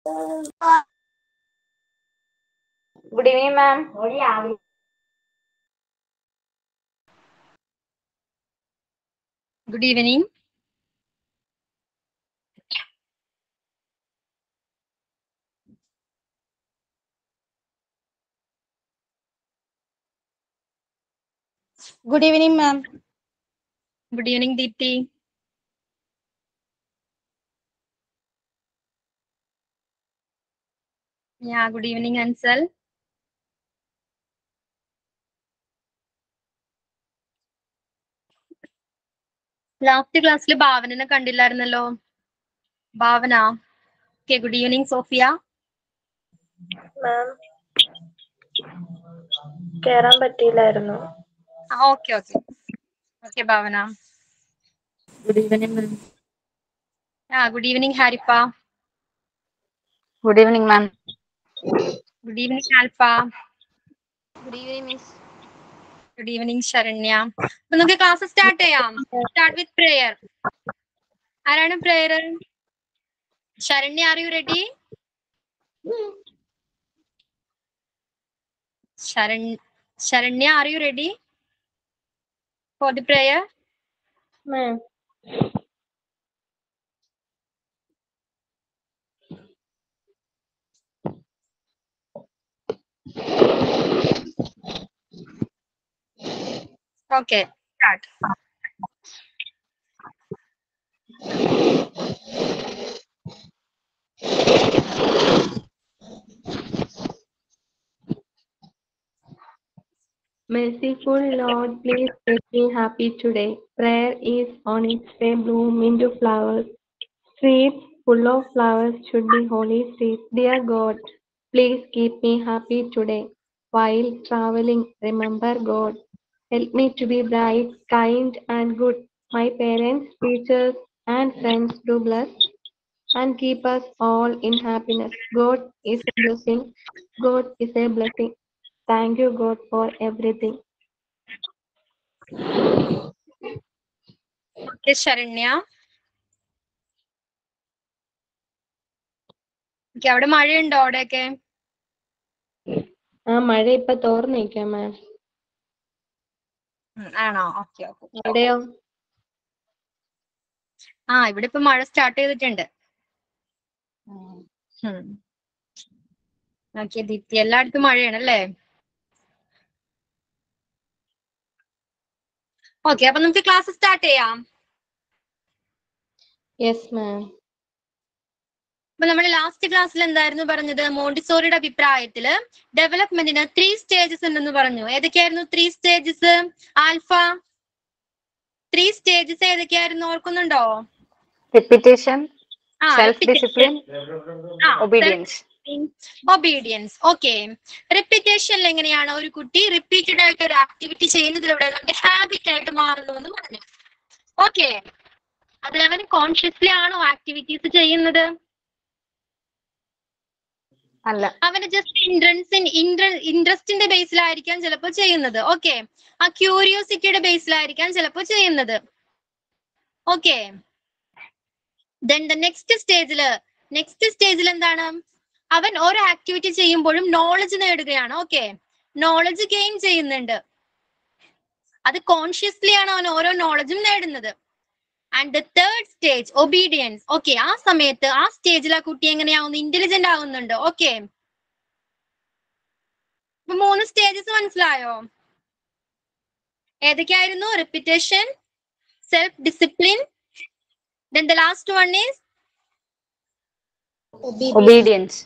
Good evening ma'am Good evening. Good evening ma'am Good evening, Deepthi. Yeah, good evening, Ansel. Last ക്ലാസ്സിൽ ഭാവനനെ കണ്ടില്ലായിരുന്നല്ലോ Bhavana okay good evening Sofia ma'am കേറാൻ പറ്റിയില്ലായിരുന്നു okay okay okay Bhavana good evening ma'am ആ good evening ഹാരിപ്പ good evening ma'am good evening Alfa good evening miss good evening Saranya അപ്പൊ നമുക്ക് class start ചെയ്യാം സ്റ്റാർട്ട് വിത്ത് പ്രേയർ ആരാണ് prayer Saranya are you ready Saran Saranya are you ready for the prayer ma'am okay start Merciful Lord, please make me happy today. Prayer is on its way, bloom into flowers. Streets full of flowers should be holy streets. Dear God, please keep me happy today. While traveling, remember God. Help me to be bright, kind, and good. My parents, teachers, and friends do bless and keep us all in happiness. God is a blessing. God is a blessing. Thank you, God, for everything. Okay Saranya okay അവിടെ മഴയുണ്ടോ അവിടെയൊക്കെ ആ മഴ ഇപ്പൊ തോർന്നിരിക്കാം മാം ഉം, ആണോ okay okay അവിടെയോ ആ ഇവിടെ ഇപ്പൊ മഴ സ്റ്റാർട്ട് ചെയ്തിട്ടുണ്ട് ഓക്കെ ദീപ്തി എല്ലായിടത്തും മഴയാണ് അല്ലേ ഓക്കെ അപ്പൊ നമുക്ക് ക്ലാസ് സ്റ്റാർട്ട് ചെയ്യാം യെസ് മാം അപ്പൊ നമ്മൾ ലാസ്റ്റ് ക്ലാസ്സിൽ എന്തായിരുന്നു പറഞ്ഞത് മോണ്ടിസോറിയുടെ അഭിപ്രായത്തില് ഡെവലപ്മെന്റിന് ത്രീ സ്റ്റേജസ് ഉണ്ടെന്ന് പറഞ്ഞു ഏതൊക്കെയായിരുന്നു three stages Alpha three stages ഏതൊക്കെയായിരുന്നു ഓർക്കുന്നുണ്ടോ റിപ്പീറ്റേഷൻ ആ self discipline obedience obedience okay റിപ്പീറ്റേഷനിൽ എങ്ങനെയാണ് ഒരു കുട്ടി റിപ്പീറ്റഡ് ആയിട്ട് ഒരു ആക്ടിവിറ്റി ചെയ്യുന്നതിലൂടെ അവന്റെ ഹാബിറ്റ് ആയിട്ട് മാറുന്നു എന്ന് പറഞ്ഞു ഓക്കെ അതിൽ അവൻ കോൺഷ്യസ്ലി ആണോ ആക്ടിവിറ്റീസ് ചെയ്യുന്നത് അല്ല അവന് ജസ്റ്റ് ഇൻട്രൻസ് ഇൻട്രസ്റ്റിന്റെ ബേസിലായിരിക്കാം ചിലപ്പോൾ ചെയ്യുന്നത് ഓക്കെ ആ ക്യൂരിയോസിറ്റിയുടെ ബേസിലായിരിക്കാം ചിലപ്പോൾ ചെയ്യുന്നത് ഓക്കെ ദെൻ ദ നെക്സ്റ്റ് സ്റ്റേജില് നെക്സ്റ്റ് സ്റ്റേജിൽ എന്താണ് അവൻ ഓരോ ആക്ടിവിറ്റി ചെയ്യുമ്പോഴും നോളജ് നേടുകയാണ് ഓക്കെ നോളജ് ഗെയിൻ ചെയ്യുന്നുണ്ട് അത് കോൺഷ്യസ്ലി ആണ് അവൻ ഓരോ നോളജും നേടുന്നത് and the third stage obedience okay ആ സമയത്ത് ആ സ്റ്റേജിൽ ആ കുട്ടി എങ്ങനെയാവുന്നു ഇന്റലിജന്റ് ആവുന്നുണ്ട് ഓക്കെ ഇപ്പൊ മൂന്ന് സ്റ്റേജസ് മനസ്സിലായോ ഏതൊക്കെയായിരുന്നു repetition self discipline then the last one is obedience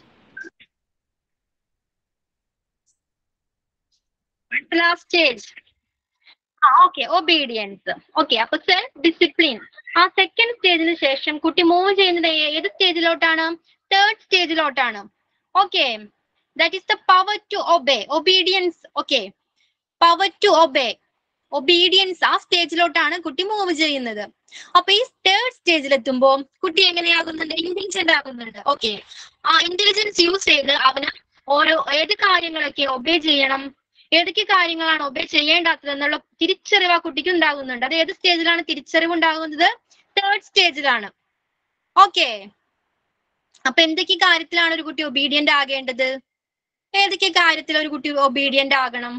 last stage ആ ഓക്കെ ഒബീഡിയൻസ് ഓക്കെ അപ്പൊ സെൽഫ് ഡിസിപ്ലിൻ ആ സെക്കൻഡ് സ്റ്റേജിന് ശേഷം കുട്ടി മൂവ് ചെയ്യുന്നത് ഏ- ഏത് സ്റ്റേജിലോട്ടാണ് തേർഡ് സ്റ്റേജിലോട്ടാണ് okay that is the power to obey obedience okay power to obey obedience ആ സ്റ്റേജിലോട്ടാണ് കുട്ടി മൂവ് ചെയ്യുന്നത് അപ്പൊ ഈ തേർഡ് സ്റ്റേജിൽ എത്തുമ്പോൾ കുട്ടി എങ്ങനെയാകുന്നുണ്ട് ഇന്റലിജന്റ് ആകുന്നുണ്ട് ഓക്കെ ആ ഇന്റലിജൻസ് യൂസ് ചെയ്ത് അവന് ഓരോ ഏത് കാര്യങ്ങളൊക്കെ ഒബേ ചെയ്യണം ഏതൊക്കെ കാര്യങ്ങളാണ് ഒബേ ചെയ്യേണ്ടാത്തത് എന്നുള്ള തിരിച്ചറിവ് ആ കുട്ടിക്ക് ഉണ്ടാകുന്നുണ്ട് അത് ഏത് സ്റ്റേജിലാണ് തിരിച്ചറിവ് ഉണ്ടാകുന്നത് തേർഡ് സ്റ്റേജിലാണ് ഓക്കെ അപ്പൊ എന്തൊക്കെ കാര്യത്തിലാണ് ഒരു കുട്ടി ഒബീഡിയന്റ് ആകേണ്ടത് ഏതൊക്കെ കാര്യത്തിൽ ഒരു കുട്ടി ഒബീഡിയന്റ് ആകണം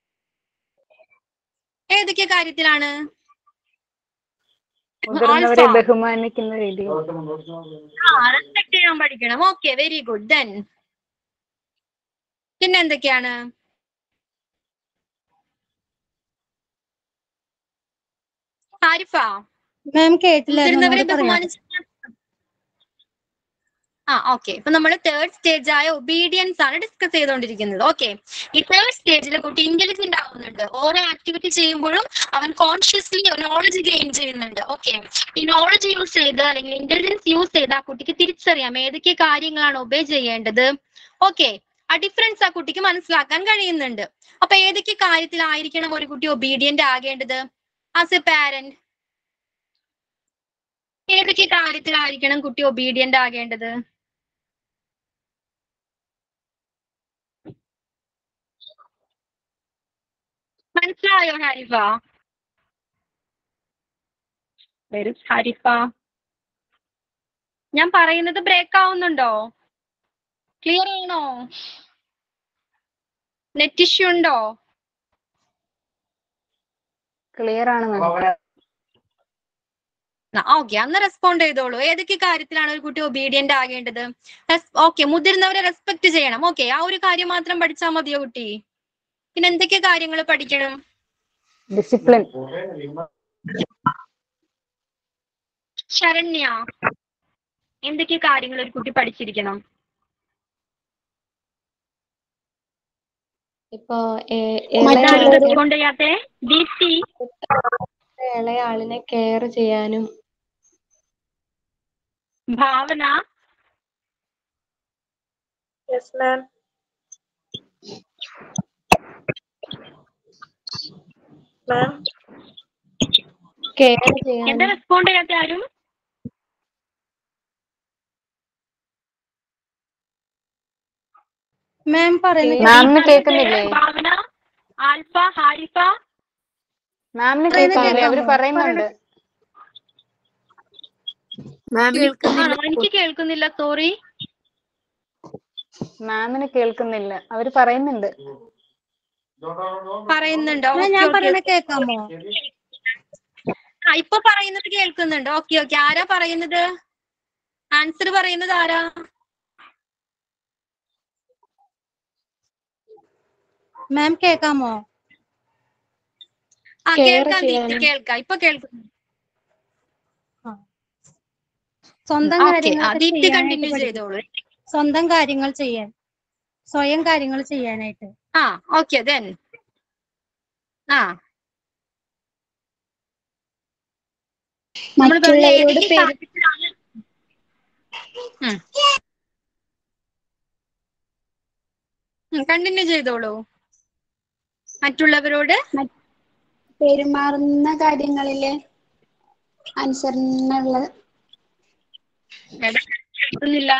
ഏതൊക്കെ കാര്യത്തിലാണ് മുതിർന്നവരെ ആൽഫ. ബഹുമാനിക്കുന്ന രീതി ആ റെസ്പെക്ട് ചെയ്യാൻ പഠിക്കണം ഓക്കെ വെരി ഗുഡ് ദെൻ പിന്നെ എന്തൊക്കെയാണ് ആരിഫ മാം കേട്ടില്ലായിരുന്നു മുതിർന്നവരെ ഒന്നുകൂടി പറയാമോ? ബഹുമാനിച്ച് ആ ഓക്കെ ഇപ്പൊ നമ്മൾ തേർഡ് സ്റ്റേജ് ആയ ഒബീഡിയൻസ് ആണ് ഡിസ്കസ് ചെയ്തുകൊണ്ടിരിക്കുന്നത് ഓക്കെ ഈ തേർഡ് സ്റ്റേജിൽ കുട്ടി ഇന്റലിജന്റ് ആവുന്നുണ്ട് ഓരോ ആക്ടിവിറ്റി ചെയ്യുമ്പോഴും അവൻ കോൺഷ്യസ്ലി നോളജ് ഗെയിൻ ചെയ്യുന്നുണ്ട് ഓക്കെ ഈ നോളജ് യൂസ് ചെയ്ത് അല്ലെങ്കിൽ ഇന്റലിജൻസ് യൂസ് ചെയ്ത് ആ കുട്ടിക്ക് തിരിച്ചറിയാം ഏതൊക്കെ കാര്യങ്ങളാണ് ഒബേ ചെയ്യേണ്ടത് ഓക്കെ ആ ഡിഫറൻസ് ആ കുട്ടിക്ക് മനസ്സിലാക്കാൻ കഴിയുന്നുണ്ട് അപ്പൊ ഏതൊക്കെ കാര്യത്തിലായിരിക്കണം ഒരു കുട്ടി ഒബീഡിയന്റ് ആകേണ്ടത് ആസ് എ പാരന്റ് ഏതൊക്കെ കാര്യത്തിലായിരിക്കണം കുട്ടി ഒബീഡിയന്റ് ആകേണ്ടത് മനസ്സിലായോ ഹാരിഫ വരും ഹാരിഫ ഞാൻ പറയുന്നത് ബ്രേക്ക് ആവുന്നുണ്ടോ ക്ലിയർ ആണോ നെറ്റ് ഇഷ്യൂ ഉണ്ടോ ക്ലിയർ ആണ് മാം ഓക്കെ അന്ന് റെസ്പോണ്ട് ചെയ്തോളൂ ഏതൊക്കെ കാര്യത്തിലാണ് ഒരു കുട്ടി ഒബീഡിയന്റ് ആകേണ്ടത് ഓക്കെ മുതിർന്നവരെ റെസ്പെക്ട് ചെയ്യണം ഓക്കെ ആ ഒരു കാര്യം മാത്രം പഠിച്ചാൽ മതിയോ കുട്ടി പിന്നെ എന്തൊക്കെ കാര്യങ്ങൾ പഠിക്കണം ഡിസിപ്ലിൻ ശരണ്യ എന്തൊക്കെ കാര്യങ്ങൾ ഒരു കുട്ടി പഠിച്ചിരിക്കണം ഇപ്പൊ ഏ- മറ്റാരും ഇളയ റെസ്പോണ്ട് ചെയ്യാത്തെ ദീപ്തി ഇളയ ആളിനെ കെയർ ചെയ്യാനും ഭാവന യെസ് മാം മാം കെയർ എന്താ ചെയ്യാനും റെസ്പോണ്ട് ചെയ്യാത്ത ആരും മാം പറയുന്നത് മാമിന് കേൾക്കുന്നില്ലേ ഭാവന ആൽഫ ഹാരിഫ മാമിന് പറയുന്നത് കേൾക്കുന്നില്ലേ അവര് കേൾക്കാമോ? പറയുന്നുണ്ട് ആ, എനിക്ക് കേൾക്കുന്നില്ല സോറി മാമിന് കേൾക്കുന്നില്ല അവര് പറയുന്നുണ്ട് പറയുന്നുണ്ടോ മാം, ഞാൻ പറയണ കേൾക്കാമോ ആ ഇപ്പൊ പറയുന്നത് കേൾക്കുന്നുണ്ട് ഓക്കെ ഓക്കെ ആരാ പറയുന്നത് ആൻസർ പറയുന്നത് ആരാ മാം കേൾക്കാമോ ആ Care കേൾക്കാം ദീപ്തി ചെയ്യാനും. കേൾക്കാം ഇപ്പൊ കേൾക്കുന്നു സ്വന്തം ഓക്കെ ആ കാര്യങ്ങളൊക്കെ ദീപ്തി ചെയ്യാനായിട്ട് കണ്ടിന്യൂ പഠിക്കണം. ചെയ്തോളൂ സ്വന്തം കാര്യങ്ങൾ ചെയ്യാൻ സ്വയം കാര്യങ്ങൾ ചെയ്യാനായിട്ട് ആ ഓക്കെ ദെൻ ആ നമ്മൾ പറഞ്ഞ മറ്റുള്ളവരോട് ഏതൊക്കെ പെരു- കാര്യത്തിലാണ് കണ്ടിന്യൂ ചെയ്തോളൂ മറ്റുള്ളവരോട് പെരുമാറുന്ന കാര്യങ്ങളില് അനുസരണയുള്ള എടാ, കേൾക്കുന്നില്ല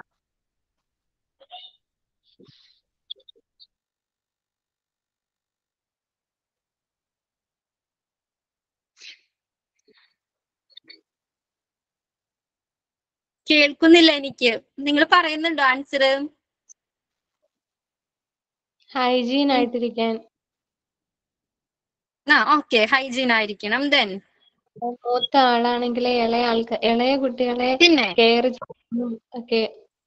കേൾക്കുന്നില്ല എനിക്ക് നിങ്ങൾ പറയുന്നുണ്ടോ ആൻസർ ഹൈജീൻ ആയിട്ടിരിക്കാൻ ആ ഓക്കെ ഹൈജീൻ ആയിരിക്കണം ദെൻ മൂത്ത ആളാണെങ്കിൽ ഇളയ ആൾക്ക് ഇളയ കുട്ടികളെ പിന്നെ കെയർ ചെയ്യാനും ഒക്കെ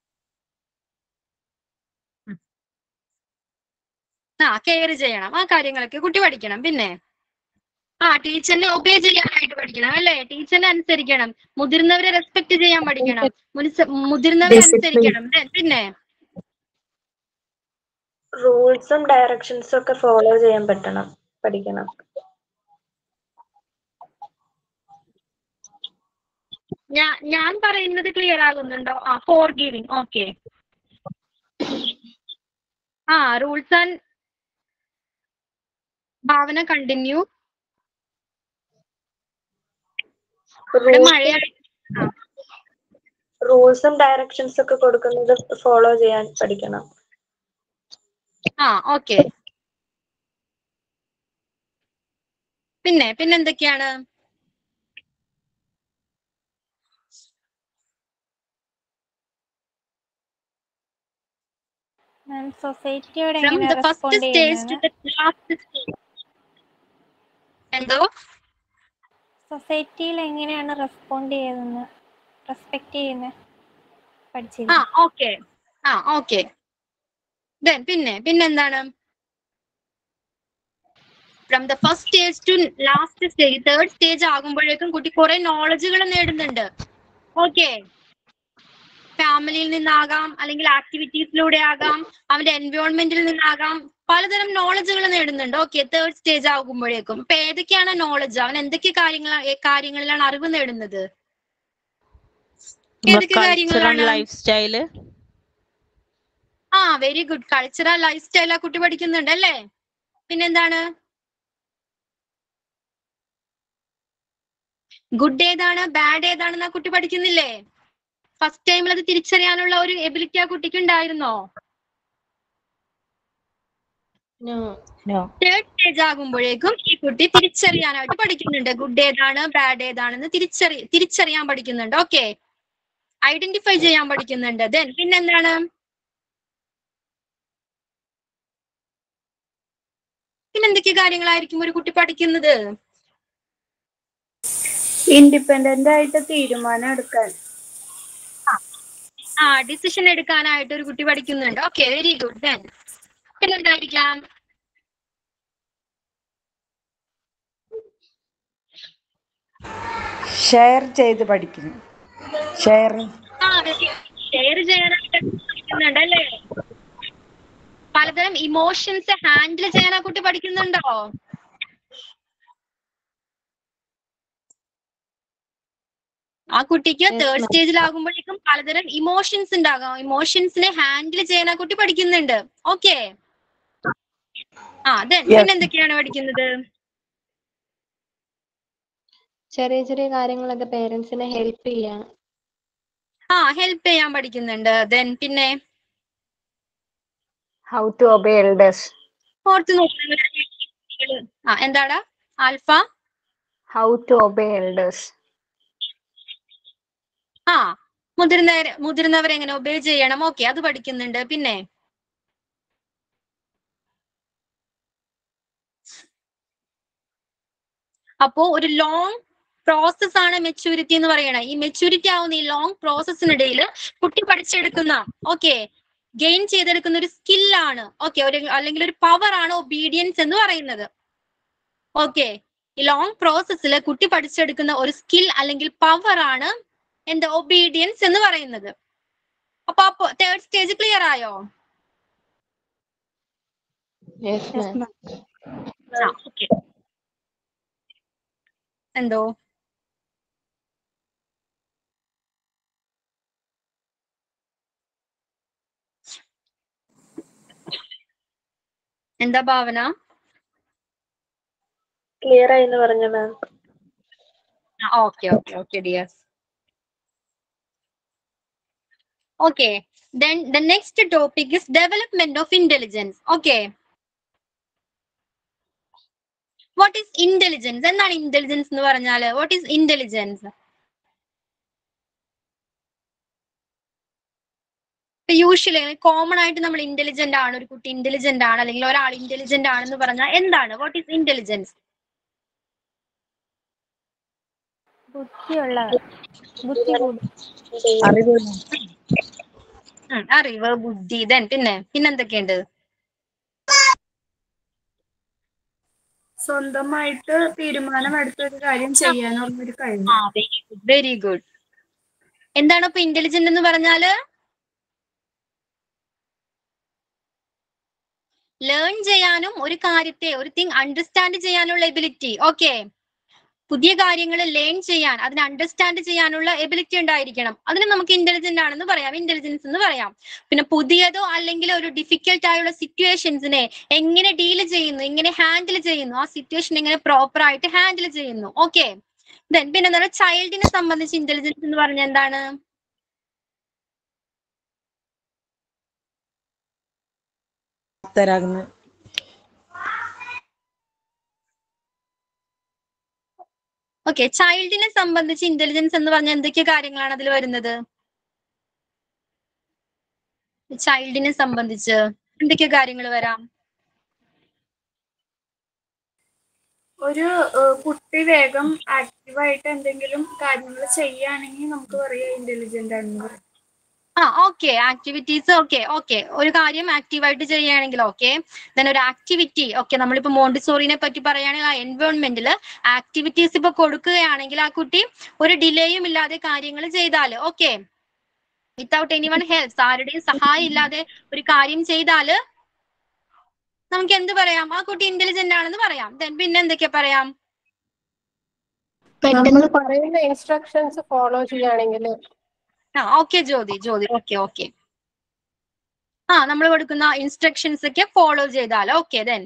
ആ കെയർ ചെയ്യണം ആ കാര്യങ്ങളൊക്കെ കുട്ടി പഠിക്കണം പിന്നെ ആ ടീച്ചറിനെ ഒബേ ചെയ്യാനായിട്ട് പഠിക്കണം അല്ലേ ടീച്ചറിനെ അനുസരിക്കണം മുതിർന്നവരെ റെസ്പെക്ട് ചെയ്യാൻ പഠിക്കണം മുനിസ- മുതിർന്നവരെ അനുസരിക്കണം Then പിന്നെ റൂൾസും ഡയറക്ഷൻസും ഒക്കെ ഫോളോ ചെയ്യാൻ പറ്റണം പഠിക്കണം ഞാൻ ഞാൻ പറയുന്നത് ക്ലിയർ ആകുന്നുണ്ടോ ആ ഫോർ ഗിവിങ് ഓക്കെ ആ റൂൾസ് ആൻഡ് ഭാവന കണ്ടിന്യൂ ഇവിടെ മഴയായി ആ റൂൾസും ഡയറക്ഷൻസും ഒക്കെ കൊടുക്കുന്നത് ഫോളോ ചെയ്യാൻ പഠിക്കണം ആ ഓക്കെ പിന്നെ പിന്നെന്തൊക്കെയാണ് മാം സൊസൈറ്റിയോട് ഫ്രം എങ്ങനെ the first respond stage to ചെയ്യുന്നത് ദ ലാസ്റ്റ് സ്റ്റേജ് എന്തോ സൊസൈറ്റിയിൽ എങ്ങനെയാണ് റെസ്പോണ്ട് ചെയ്യുന്നത് റെസ്പെക്ട് ചെയ്യുന്നത് ആ പഠിച്ചില്ല ഓക്കെ ആ ഓക്കെ ദെൻ പിന്നെ പിന്നെന്താണ് from the first stage to last stage third stage ആകുമ്പോഴേക്കും കുട്ടി കുറെ നോളജുകൾ നേടുന്നുണ്ട് ഓക്കെ ഫാമിലിയിൽ നിന്നാകാം അല്ലെങ്കിൽ ആക്ടിവിറ്റീസിലൂടെ ആകാം അവന്റെ എൻവയോൺമെന്റിൽ നിന്നാകാം പലതരം നോളജുകൾ നേടുന്നുണ്ട് ഓക്കെ തേർഡ് സ്റ്റേജ് ആകുമ്പോഴേക്കും അപ്പൊ ഏതൊക്കെയാണ് നോളജ് അവൻ എന്തൊക്കെ കാര്യങ്ങൾ കാര്യങ്ങളിലാണ് അറിവ് നേടുന്നത് ഏതൊക്കെ കൾച്ചറൽ കാര്യങ്ങളിലാണ് ലൈഫ് സ്റ്റൈല് ആ very good cultural life style ആ കുട്ടി പഠിക്കുന്നുണ്ട് അല്ലേ പിന്നെന്താണ് ഗുഡ് ഏതാണ് ബാഡ് ഏതാണെന്ന് ആ കുട്ടി പഠിക്കുന്നില്ലേ ഫസ്റ്റ് ടൈമിൽ അത് തിരിച്ചറിയാനുള്ള ഒരു എബിലിറ്റി ആ കുട്ടിക്ക് ഉണ്ടായിരുന്നോ No. തേർഡ് സ്റ്റേജ് ആകുമ്പോഴേക്കും ഈ കുട്ടി തിരിച്ചറിയാനായിട്ട് പഠിക്കുന്നുണ്ട് ഗുഡ് ഏതാണ് ബാഡ് ഏതാണെന്ന് തിരിച്ചറി തിരിച്ചറിയാൻ പഠിക്കുന്നുണ്ട് ഓക്കെ ഐഡന്റിഫൈ ചെയ്യാൻ പഠിക്കുന്നുണ്ട് ദെൻ പിന്നെന്താണ് പിന്നെന്തൊക്കെ കാര്യങ്ങളായിരിക്കും ഒരു കുട്ടി പഠിക്കുന്നത് ഇൻഡിപെൻഡന്റ് ആയിട്ട് തീരുമാനം എടുക്കാൻ ആ ഡിസിഷൻ എടുക്കാനായിട്ട് ഒരു കുട്ടി പഠിക്കുന്നുണ്ട് ഓക്കെ വെരി ഗുഡ് ദെൻ പിന്നെന്തായിരിക്കാം ഷെയർ ചെയ്ത് പഠിക്കുന്നു ഷെയറിങ് ആ ഷെയർ ചെയ്യാനായിട്ട് പഠിക്കുന്നുണ്ട് അല്ലേ പലതരം ഇമോഷൻസ് ഹാൻഡിൽ ചെയ്യാൻ ആ കുട്ടി പഠിക്കുന്നുണ്ടോ ആ കുട്ടിക്ക് Yes, തേർഡ് ma'am. സ്റ്റേജിലാകുമ്പോഴേക്കും പലതരം ഇമോഷൻസ് ഉണ്ടാകാം ഇമോഷൻസിനെ ഹാൻഡിൽ ചെയ്യാൻ ആ കുട്ടി പഠിക്കുന്നുണ്ട് ഓക്കെ ആ അതെ Yes. പിന്നെ എന്തൊക്കെയാണ് പഠിക്കുന്നത് ചെറിയ ചെറിയ കാര്യങ്ങളൊക്കെ പേരൻസിനെ ഹെൽപ്പ് ചെയ്യാൻ ആ ഹെൽപ്പ് ചെയ്യാൻ പഠിക്കുന്നുണ്ട് ദെൻ പിന്നെ ഹൗ ടു ഒബേ എൽഡേഴ്സ് ഓർത്ത് നോക്കുന്നത് ആ എന്താടാ Alpha how to obey elders ആ മുതിർന്ന മുതിർന്നവരെ എങ്ങനെ ഒബേ ചെയ്യണം ഓക്കെ അത് പഠിക്കുന്നുണ്ട് പിന്നെ അപ്പോ ഒരു ലോങ് പ്രോസസ് ആണ് മെച്യൂരിറ്റി എന്ന് പറയണത് ഈ മെച്യൂരിറ്റി ആവുന്ന ഈ ലോങ് പ്രോസസ്സിനിടയിൽ കുട്ടി പഠിച്ചെടുക്കുന്ന ഓക്കെ ഗെയിൻ ചെയ്തെടുക്കുന്ന ഒരു സ്കില്ലാണ് ഓക്കെ ഒരു അല്ലെങ്കിൽ ഒരു പവർ ആണ് ഒബീഡിയൻസ് എന്ന് പറയുന്നത് ഓക്കെ ഈ ലോങ് പ്രോസസ്സിൽ കുട്ടി പഠിച്ചെടുക്കുന്ന ഒരു സ്കിൽ അല്ലെങ്കിൽ പവർ ആണ് എന്താ ഒബീഡിയൻസ് എന്ന് പറയുന്നത് അപ്പൊ അപ്പൊ തേർഡ് സ്റ്റേജ് ക്ലിയർ ആയോ യെസ് മാം ആ ഓക്കെ എന്തോ എന്താ ഭാവന ക്ലിയർ ആയി എന്ന് പറഞ്ഞു ma'am okay okay okay dear okay then the next topic is development of intelligence okay what is intelligence എന്താണ് intelligence എന്ന് പറഞ്ഞാല് what is intelligence usually common ആയിട്ട് നമ്മൾ ഇന്റലിജന്റ് ആണ് ഒരു കുട്ടി ഇന്റലിജന്റ് ആണ് അല്ലെങ്കിൽ ഒരാൾ ഇന്റലിജന്റ് ആണെന്ന് പറഞ്ഞാൽ എന്താണ് വാട്ട് ഈസ് ഇന്റലിജൻസ് ബുദ്ധിയുള്ള ബുദ്ധി കൂടും അറിവ് അറിവ് ബുദ്ധി then പിന്നെ പിന്നെന്തൊക്കെയുണ്ട് സ്വന്തമായിട്ട് തീരുമാനമെടുത്ത ഒരു കാര്യം ചെയ്യാനുള്ള ഒരു കഴിവ് ആ വെരി ഗുഡ് വെരി ഗുഡ് എന്താണ് ഇപ്പൊ ഇന്റലിജന്റ് എന്ന് പറഞ്ഞാല് ലേൺ ചെയ്യാനും ഒരു കാര്യത്തെ ഒരു തിങ് അണ്ടർസ്റ്റാൻഡ് ചെയ്യാനുള്ള എബിലിറ്റി ഓക്കെ പുതിയ കാര്യങ്ങൾ ലേൺ ചെയ്യാൻ അതിനെ അണ്ടർസ്റ്റാൻഡ് ചെയ്യാനുള്ള എബിലിറ്റി ഉണ്ടായിരിക്കണം അതിന് നമുക്ക് ഇന്റലിജന്റ് ആണെന്ന് പറയാം ഇന്റലിജൻസ് എന്ന് പറയാം പിന്നെ പുതിയതോ അല്ലെങ്കിൽ ഒരു ഡിഫിക്കൽട്ട് ആയുള്ള സിറ്റുവേഷൻസിനെ എങ്ങനെ ഡീൽ ചെയ്യുന്നു എങ്ങനെ ഹാൻഡിൽ ചെയ്യുന്നു ആ സിറ്റുവേഷൻ എങ്ങനെ പ്രോപ്പർ ആയിട്ട് ഹാൻഡിൽ ചെയ്യുന്നു ഓക്കെ ദെൻ പിന്നെ എന്താണ് ചൈൽഡിനെ സംബന്ധിച്ച് ഇന്റലിജൻസ് എന്ന് പറഞ്ഞാൽ എന്താണ് പ്രാപ്തരാകുന്നത് ഓക്കെ ചൈൽഡിനെ സംബന്ധിച്ച് ഇന്റലിജൻസ് എന്ന് പറഞ്ഞാൽ എന്തൊക്കെ കാര്യങ്ങളാണ് അതിൽ വരുന്നത് ചൈൽഡിനെ സംബന്ധിച്ച് എന്തൊക്കെ കാര്യങ്ങൾ വരാം ഒരു ഏഹ്, കുട്ടി വേഗം ആക്റ്റീവായിട്ട് എന്തെങ്കിലും കാര്യങ്ങൾ ചെയ്യുകയാണെങ്കിൽ നമുക്ക് പറയാം ഇന്റലിജന്റ് ആണെന്ന് പറയാം ആ ഓക്കെ ആക്ടിവിറ്റീസ് ഓക്കെ ഓക്കെ ഒരു കാര്യം ആക്റ്റീവായിട്ട് ചെയ്യുകയാണെങ്കിൽ ഓക്കെ ദെൻ ഒരു ആക്ടിവിറ്റി ഓക്കെ നമ്മളിപ്പോ മോണ്ടിസോറിനെ പറ്റി പറയുകയാണെങ്കിൽ ആ എൻവയോൺമെന്റിൽ ആക്ടിവിറ്റീസ് ഇപ്പൊ കൊടുക്കുകയാണെങ്കിൽ ആ കുട്ടി ഒരു ഡിലേയും ഇല്ലാതെ കാര്യങ്ങൾ ചെയ്താൽ okay without any one helps ആരുടെയും സഹായം ഇല്ലാതെ ഒരു കാര്യം ചെയ്താല് നമുക്ക് എന്ത് പറയാം ആ കുട്ടി ഇന്റലിജന്റ് ആണെന്ന് പറയാം ദെൻ പിന്നെ എന്തൊക്കെയാ പറയാം നമ്മൾ പറയുന്ന ഇൻസ്ട്രക്ഷൻസ് ഫോളോ ചെയ്യുകയാണെങ്കിൽ ആ okay Jyothi Jyothi okay okay ആ നമ്മൾ കൊടുക്കുന്ന ഇൻസ്ട്രക്ഷൻസ് ഒക്കെ ഫോളോ ചെയ്താൽ ഓക്കെ ദെൻ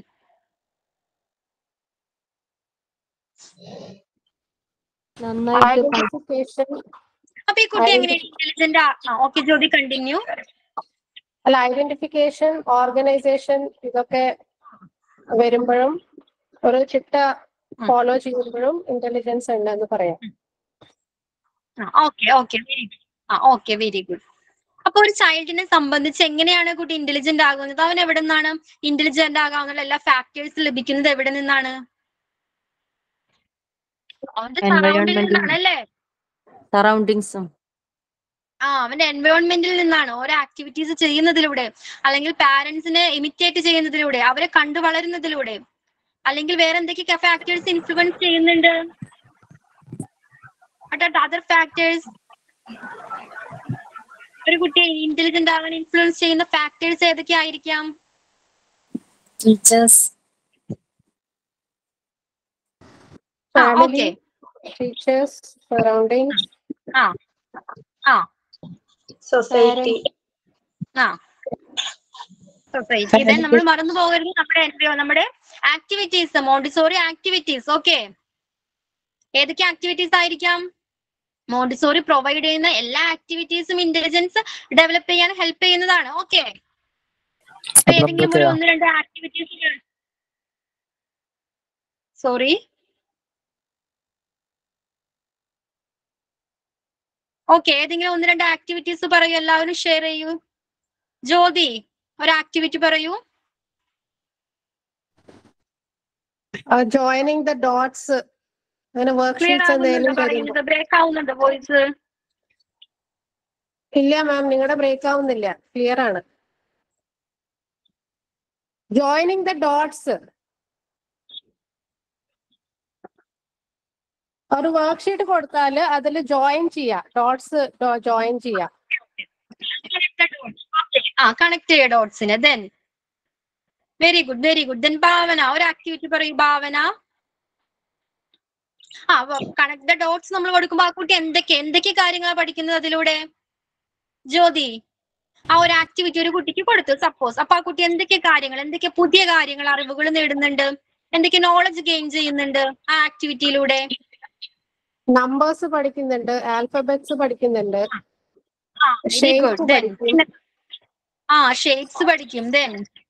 നന്നായിട്ട് പഠി- ഐഡന്റിഫിക്കേഷൻ അപ്പൊ ഈ കുട്ടി എങ്ങനെ ഇന്റലിജന്റ് ആ ഓക്കെ ജ്യോതി കണ്ടിന്യൂ അല്ല ഐഡന്റിഫിക്കേഷൻ ഓർഗനൈസേഷൻ ഇതൊക്കെ വരുമ്പോഴും ഒരു ചിട്ട ഫോളോ ചെയ്യുമ്പോഴും ഇന്റലിജൻസ് ഉണ്ടെന്ന് പറയാം ഓക്കെ ഓക്കെ വെരി ഗുഡ് ആ ഓക്കെ വെരി ഗുഡ് അപ്പൊ ഒരു ചൈൽഡിനെ സംബന്ധിച്ച് എങ്ങനെയാണ് കുട്ടി ഇന്റലിജന്റ് ആകുന്നത് അവൻ എവിടെ നിന്നാണ് ഇന്റലിജന്റ് ആകാവുന്ന എല്ലാ ഫാക്ടേഴ്സ് ലഭിക്കുന്നത് എവിടെ നിന്നാണ് അവന്റെ സറൗണ്ടിൽ നിന്നാണ് അല്ലേ സറൗണ്ടിങ്സും ആ അവന്റെ എൻവയോൺമെന്റിൽ നിന്നാണ് ഓരോ ആക്ടിവിറ്റീസ് ചെയ്യുന്നതിലൂടെ അല്ലെങ്കിൽ പാരന്റ്സിനെ ഇമിറ്റേറ്റ് ചെയ്യുന്നതിലൂടെ അവരെ കണ്ടു വളരുന്നതിലൂടെ അല്ലെങ്കിൽ വേറെ എന്തൊക്കെ ഫാക്ടേഴ്സ് ഇൻഫ്ലുവൻസ് ചെയ്യുന്നുണ്ട് അതർ ഫാക്ടേഴ്സ് ഒരു കുട്ടിയെ ഇന്റലിജന്റ് ആവാൻ ഇൻഫ്ലുവൻസ് ചെയ്യുന്ന ഫാക്ടേഴ്സ് ഏതൊക്കെ ആയിരിക്കാം ടീച്ചേഴ്സ് ആ ഫാമിലി ഓക്കെ ടീച്ചേഴ്സ് സറൗണ്ടിങ്സ് ആ ആ സൊസൈറ്റി ആ സൊസൈറ്റി ദെൻ നമ്മൾ മറന്നു പോകരുത് നമ്മുടെ enviro- നമ്മുടെ ആക്ടിവിറ്റീസ് മോണ്ടിസോറി ആക്ടിവിറ്റീസ് ഓക്കെ ഏതൊക്കെ ആക്ടിവിറ്റീസ് ആയിരിക്കാം മോണ്ടിസോറി പ്രൊവൈഡ് ചെയ്യുന്ന എല്ലാ ആക്ടിവിറ്റീസും ഇന്റലിജൻസ് ഡെവലപ്പ് ചെയ്യാൻ ഹെൽപ്പ് ചെയ്യുന്നതാണ് ഓക്കെ ഏതെങ്കിലും ഒരു ഒന്ന് രണ്ട് ആക്ടിവിറ്റീസ് സോറി ഓക്കെ ഏതെങ്കിലും ഒന്ന് രണ്ട് ആക്ടിവിറ്റീസ് പറയൂ എല്ലാവരും ഷെയർ ചെയ്യൂ ജ്യോതി ഒരു ആക്ടിവിറ്റി പറയൂ ജോയിനിങ് ദ ഡോട്ട്സ് അങ്ങനെ ക്ലിയർ വർക്ക്ഷീറ്റ്സ് ആകുന്നുണ്ടോ എന്തെങ്കിലും തരുമ്പോ പറയുന്നത് ബ്രേക്ക് ആവുന്നുണ്ടോ വോയിസ് ഇല്ല മാം നിങ്ങളുടെ ബ്രേക്ക് ആവുന്നില്ല ക്ലിയർ ആണ് ജോയിനിങ് ദ ഡോട്ട്സ് ഒരു വർക്ക്ഷീറ്റ് കൊടുത്താൽ അതിൽ ജോയിൻ ചെയ്യാം ഡോട്ട്സ് ജോയിൻ ചെയ്യാം ആ കണക്ട് ചെയ്യ ഡോട്ട്സിന് then very good very good then Bhavana ഒരു ആക്ടിവിറ്റി പറയൂ ഭാവന ആ കണക്ട് ദ ഡോട്ട്സ് നമ്മൾ കൊടുക്കുമ്പോ ആ കുട്ടി എന്തൊക്കെ എന്തൊക്കെ കാര്യങ്ങളാണ് പഠിക്കുന്നത് അതിലൂടെ ജ്യോതി ആ ഒരു ആക്ടിവിറ്റി ഒരു കുട്ടിക്ക് കൊടുത്തു സപ്പോസ് അപ്പൊ ആ കുട്ടി എന്തൊക്കെ കാര്യങ്ങൾ എന്തൊക്കെ പുതിയ കാര്യങ്ങൾ അറിവുകൾ നേടുന്നുണ്ട് എന്തൊക്കെ നോളജ് ഗെയിൻ ചെയ്യുന്നുണ്ട് ആ ആക്ടിവിറ്റിയിലൂടെ നമ്പേഴ്സ് പഠിക്കുന്നുണ്ട് ആൽഫബറ്റ്സ് പഠിക്കുന്നുണ്ട് ആ വെരി Shapes ഗുഡ് ദെൻ പഠിക്കും. ആ ഷേപ്സ് പഠിക്കും ദെൻ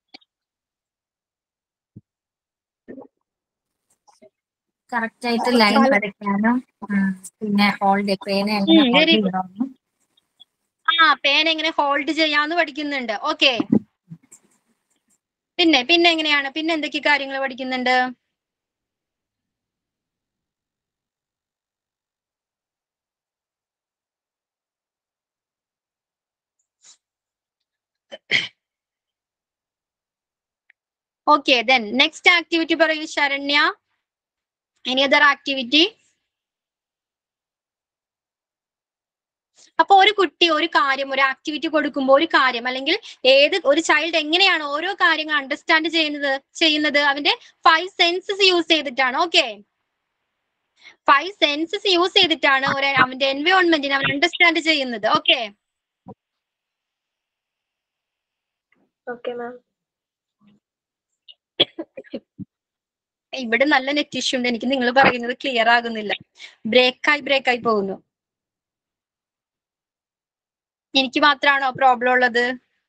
കറക്റ്റ് ആയിട്ട് ലൈൻ വരയ്ക്കാനും ഉം, പിന്നെ ഹോൾഡ് പേന എങ്ങനെ ഉം, ഹോൾഡ് very good. ചെയ്യണമെന്നും ആ പേന എങ്ങനെ ഹോൾഡ് ചെയ്യാന്ന് പഠിക്കുന്നുണ്ട് ഓക്കെ പിന്നെ പിന്നെ എങ്ങനെയാണ് പിന്നെ എന്തൊക്കെ കാര്യങ്ങൾ പഠിക്കുന്നുണ്ട് ഓക്കെ ദെൻ നെക്സ്റ്റ് ആക്ടിവിറ്റി പറയൂ ശരണ്യ എനി അതർ ആക്ടിവിറ്റി അപ്പൊ ഒരു കുട്ടി ഒരു കാര്യം ഒരു ആക്ടിവിറ്റി കൊടുക്കുമ്പോൾ ഒരു കാര്യം അല്ലെങ്കിൽ ഏത് ഒരു ചൈൽഡ് എങ്ങനെയാണ് ഓരോ കാര്യങ്ങൾ അണ്ടർസ്റ്റാൻഡ് ചെയ്യുന്നത് ചെയ്യുന്നത് അവന്റെ ഫൈവ് സെൻസസ് യൂസ് ചെയ്തിട്ടാണ് ഓക്കെ ഫൈവ് സെൻസസ് യൂസ് ചെയ്തിട്ടാണ് ഒരു അവന്റെ എൻവയോൺമെന്റിനെ അവൻ അണ്ടർസ്റ്റാൻഡ് ചെയ്യുന്നത് ഓക്കെ ഓക്കെ മാം ഇവിടെ നല്ല നെറ്റ് ഇഷ്യൂ ഉണ്ട് എനിക്ക് നിങ്ങൾ പറയുന്നത് ക്ലിയർ ആകുന്നില്ല ബ്രേക്കായി ബ്രേക്കായി പോകുന്നു എനിക്ക് മാത്രമാണോ പ്രോബ്ലം ഉള്ളത്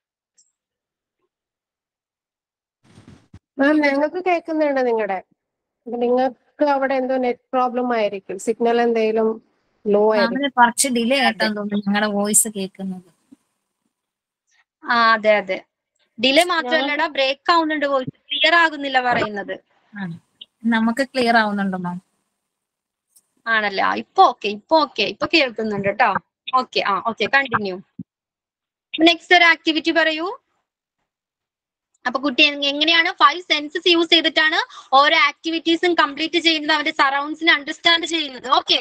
മാം ഞങ്ങൾക്ക് കേൾക്കുന്നുണ്ട് നിങ്ങളുടെ നിങ്ങൾക്ക് അവിടെ എന്തോ നെറ്റ് പ്രോബ്ലം ആയിരിക്കും സിഗ്നൽ എന്തെങ്കിലും ലോ ആയിരിക്കും മാമിന് കുറച്ച് ഡിലേ ആയിട്ടാന്ന് തോന്നുന്നു ഞങ്ങളുടെ വോയിസ് കേൾക്കുന്നത് ആ അതെ അതെ ഡിലേ മാത്രമല്ലടാ ബ്രേക്ക് ആവുന്നുണ്ട് വോയിസ് ക്ലിയർ ആകുന്നില്ല പറയുന്നത് ആണ്. നമുക്ക് ക്ലിയർ ആവുന്നുണ്ടോ മാം ആണല്ലേ ആ ഇപ്പൊ ഓക്കെ ഇപ്പൊ ഓക്കെ ഇപ്പൊ കേൾക്കുന്നുണ്ട് കേട്ടോ ഓക്കെ ആ ഓക്കെ കണ്ടിന്യൂ നെക്സ്റ്റ് ഒരു ആക്ടിവിറ്റി പറയൂ അപ്പൊ കുട്ടി എങ് എങ്ങനെയാണ് ഫൈവ് സെൻസസ് യൂസ് ചെയ്തിട്ടാണ് ഓരോ ആക്ടിവിറ്റീസും കംപ്ലീറ്റ് ചെയ്യുന്നത് അവന്റെ സറൗണ്ട്സിനെ അണ്ടർസ്റ്റാൻഡ് ചെയ്യുന്നത് ഓക്കെ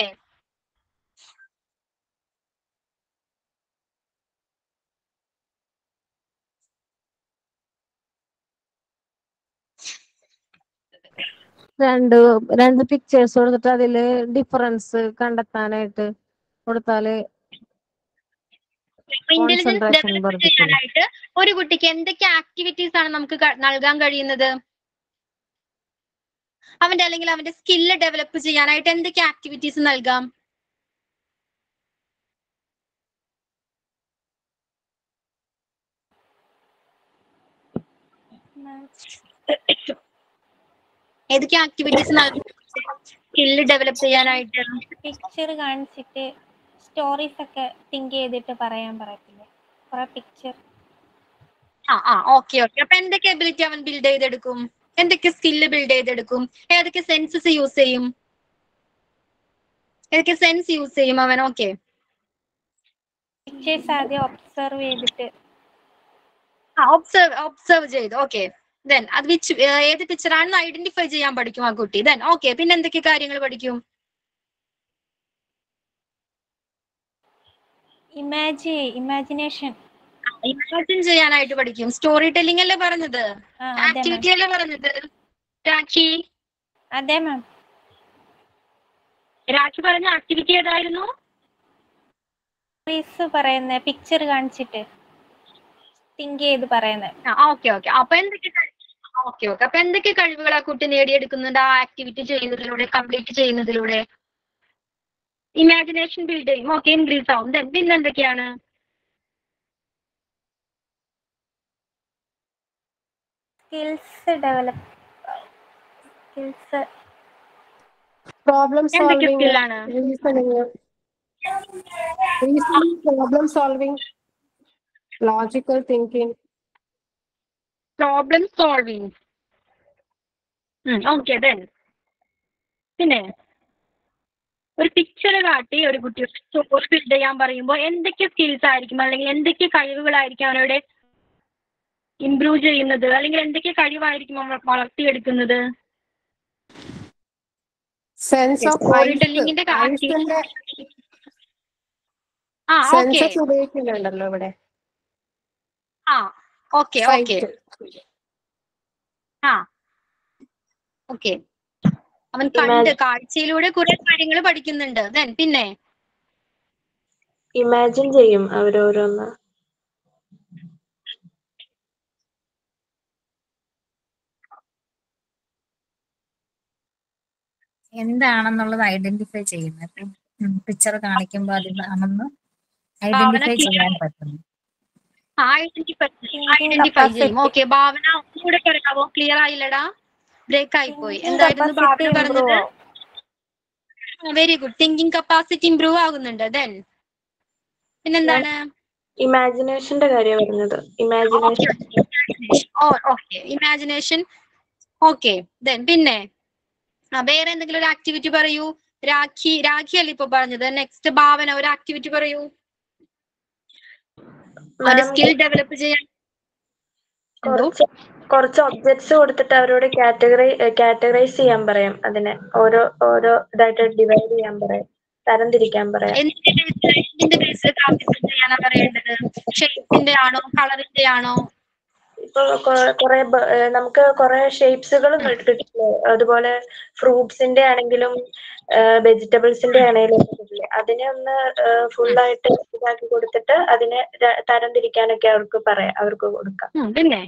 രണ്ട് രണ്ട് പിക്ചേഴ്സ് കൊടുത്തിട്ട് അതില് ഡിഫറൻസ് കണ്ടെത്താനായിട്ട് കൊടുത്താല് ഇന്റലിജൻസ് Concentration ഡെവലപ്പ് വർദ്ധിക്കുന്നു. ചെയ്യാനായിട്ട് ഒരു കുട്ടിക്ക് എന്തൊക്കെ ആക്ടിവിറ്റീസ് ആണ് നമുക്ക് ക- നൽകാൻ കഴിയുന്നത് അവന്റെ അല്ലെങ്കിൽ അവന്റെ സ്കില്ല് ഡെവലപ്പ് ചെയ്യാനായിട്ട് എന്തൊക്കെ ആക്ടിവിറ്റീസ് നൽകാം ഏതൊക്കെ ആക്ടിവിറ്റീസ് നൽകും സ്കില്ല് ഡെവലപ്പ് ചെയ്യാനായിട്ട് പിക്ചർ കാണിച്ചിട്ട് സ്റ്റോറീസ് ഒക്കെ തിങ്ക് ചെയ്തിട്ട് പറയാൻ പറയത്തില്ലേ കുറെ പിക്ചർ ആ ആ ഓക്കെ ഓക്കെ അപ്പൊ എന്തൊക്കെ എബിലിറ്റി അവൻ ബിൽഡ് ചെയ്തെടുക്കും എന്തൊക്കെ സ്കില്ല് ബിൽഡ് ചെയ്തെടുക്കും ഏതൊക്കെ സെൻസസ് യൂസ് ചെയ്യും ഏതൊക്കെ സെൻസ് യൂസ് ചെയ്യും അവൻ ഓക്കെ പിക്ചേഴ്സ് ആദ്യം ഒബ്സർവ് ചെയ്തിട്ട് ആ ഒബ്സർവ് ഒബ്സർവ് ചെയ്തു ഓക്കെ ദെൻ അത് വിച്ച് ഏത് പിക്ചർ ആണെന്ന് ഐഡന്റിഫൈ ചെയ്യാൻ പഠിക്കും ആ കുട്ടി ദെൻ ഓക്കെ പിന്നെ എന്തൊക്കെ കാര്യങ്ങൾ പഠിക്കും ഇമാജി ഇമാജിനേഷൻ ഇമാജിൻ ചെയ്യാനായിട്ട് പഠിക്കും സ്റ്റോറി ടെല്ലിംഗ് അല്ലേ പറഞ്ഞത് ആ അതെ മാം ആക്ടിവിറ്റി അല്ലേ പറഞ്ഞത് രാഖി അതെ മാം രാഖി പറഞ്ഞ ആക്ടിവിറ്റി ഏതായിരുന്നു സ്റ്റോറീസ് പറയുന്ന പിക്ചർ കാണിച്ചിട്ട് തിങ്ക് ചെയ്ത് പറയുന്നത് ആ ഓക്കെ ഓക്കെ അപ്പൊ എന്തൊക്കെ ഓക്കെ ഓക്കെ അപ്പൊ എന്തൊക്കെ കഴിവുകൾ ആ കുട്ടി നേടിയെടുക്കുന്നുണ്ട് ആ ആക്ടിവിറ്റി ചെയ്യുന്നതിലൂടെ കംപ്ലീറ്റ് ചെയ്യുന്നതിലൂടെ ഇമാജിനേഷൻ ബിൽഡ് ചെയ്യും ഓക്കെ ഇൻക്രീസ് ആവും Then പിന്നെ എന്തൊക്കെയാണ് സ്കിൽസ് ഡെവലപ്പ് സ്കിൽസ് പ്രോബ്ലം എന്തൊക്കെ സോൾവിങ് സ്കില്ലാണ് reasoning reasoning problem solving logical thinking problem solving okay then പിന്നെ ഒരു പിക്ചർ കാട്ടി ഒരു കുട്ടി സ്റ്റോറി ബിൽഡ് ചെയ്യാൻ പറയുമ്പോൾ എന്തൊക്കെ സ്കിൽസ് ആയിരിക്കും അല്ലെങ്കിൽ എന്തൊക്കെ കഴിവുകളായിരിക്കും അവനോട് ഇംപ്രൂവ് ചെയ്യുന്നത് അല്ലെങ്കിൽ എന്തൊക്കെ കഴിവായിരിക്കും അവൻ വളർത്തിയെടുക്കുന്നത് സെൻസ് ഓഫ് സ്റ്റോറി ഐസ് ടെല്ലിങ്ങിന്റെ ഐസിന്റെ ആ ഓക്കെ സെൻസസ് ഉപയോഗിക്കുന്നുണ്ടല്ലോ ഇവിടെ ആ ഓക്കെ ഓക്കെ സൈറ്റ് ആ ഓക്കെ അവൻ കണ്ട് കാഴ്ചയിലൂടെ കുറെ കാര്യങ്ങൾ പഠിക്കുന്നുണ്ട് ദെൻ പിന്നെ ഇമാജിൻ ചെയ്യും അവരോരോന്ന് എന്താണെന്നുള്ളത് ഐഡന്റിഫൈ ചെയ്യുന്നത് പിക്ചർ കാണിക്കുമ്പോൾ അതിനാണെന്ന് ഐഡന്റിഫൈ ചെയ്യാൻ പറ്റുന്നു ഐഡന്റിഫൈ ഐഡന്റിഫൈ ചെയ്യും ഓക്കെ ഭാവന ഒന്നുകൂടെ പറയാവോ ക്ലിയർ ആയില്ലടാ ബ്രേക്ക് ആയി പോയി എന്തായിരുന്നു ഭാവന പറഞ്ഞത് very good thinking capacity improve ആകുന്നുണ്ട് ദെൻ പിന്നെന്താണ് ഇമാജിനേഷന്റെ കാര്യം പറഞ്ഞത് imagination okay imagination okay then പിന്നെ ആ വേറെ എന്തെങ്കിലും ഒരു ആക്ടിവിറ്റി പറയൂ രാഖി രാഖി അല്ലേ ഇപ്പൊ പറഞ്ഞത് നെക്സ്റ്റ് ഭാവന ഒരു ആക്ടിവിറ്റി പറയൂ ഒരു സ്കിൽ ഡെവലപ്പ് ചെയ്യാൻ എന്തോ കുറച്ച് കുറച്ച് ഒബ്ജക്ട്സ് കൊടുത്തിട്ട് അവരോട് കാറ്റഗറി കാറ്റഗറൈസ് ചെയ്യാൻ പറയാം അതിനെ ഓരോ ഓരോ ഇതായിട്ട് ഡിവൈഡ് ചെയ്യാൻ പറയാം തരംതിരിക്കാൻ പറയാം എന്തിന്റെ ബേസിൽ എന്തിന്റെ ബേസിൽ ക്ലാസിഫൈ ചെയ്യാനാ പറയേണ്ടത് ഷേപ്പിന്റെ ആണോ കളറിന്റെ ആണോ ഇപ്പൊ കൊ- കുറെ ബ- ഏഹ് നമുക്ക് കുറെ ഷേപ്സുകൾ കിട്ടില്ലേ അതുപോലെ ഫ്രൂട്ട്സിന്റെ ആണെങ്കിലും വെജിറ്റബിൾസിന്റെ ആണെങ്കിലും ഒക്കെ കിട്ടില്ലേ അതിനെ ഒന്ന് ഫുൾ ആയിട്ട് ഇതാക്കി കൊടുത്തിട്ട് അതിനെ ര- തരംതിരിക്കാനൊക്കെ അവർക്ക് പറയാം അവർക്ക് കൊടുക്കാം ഉം, പിന്നെ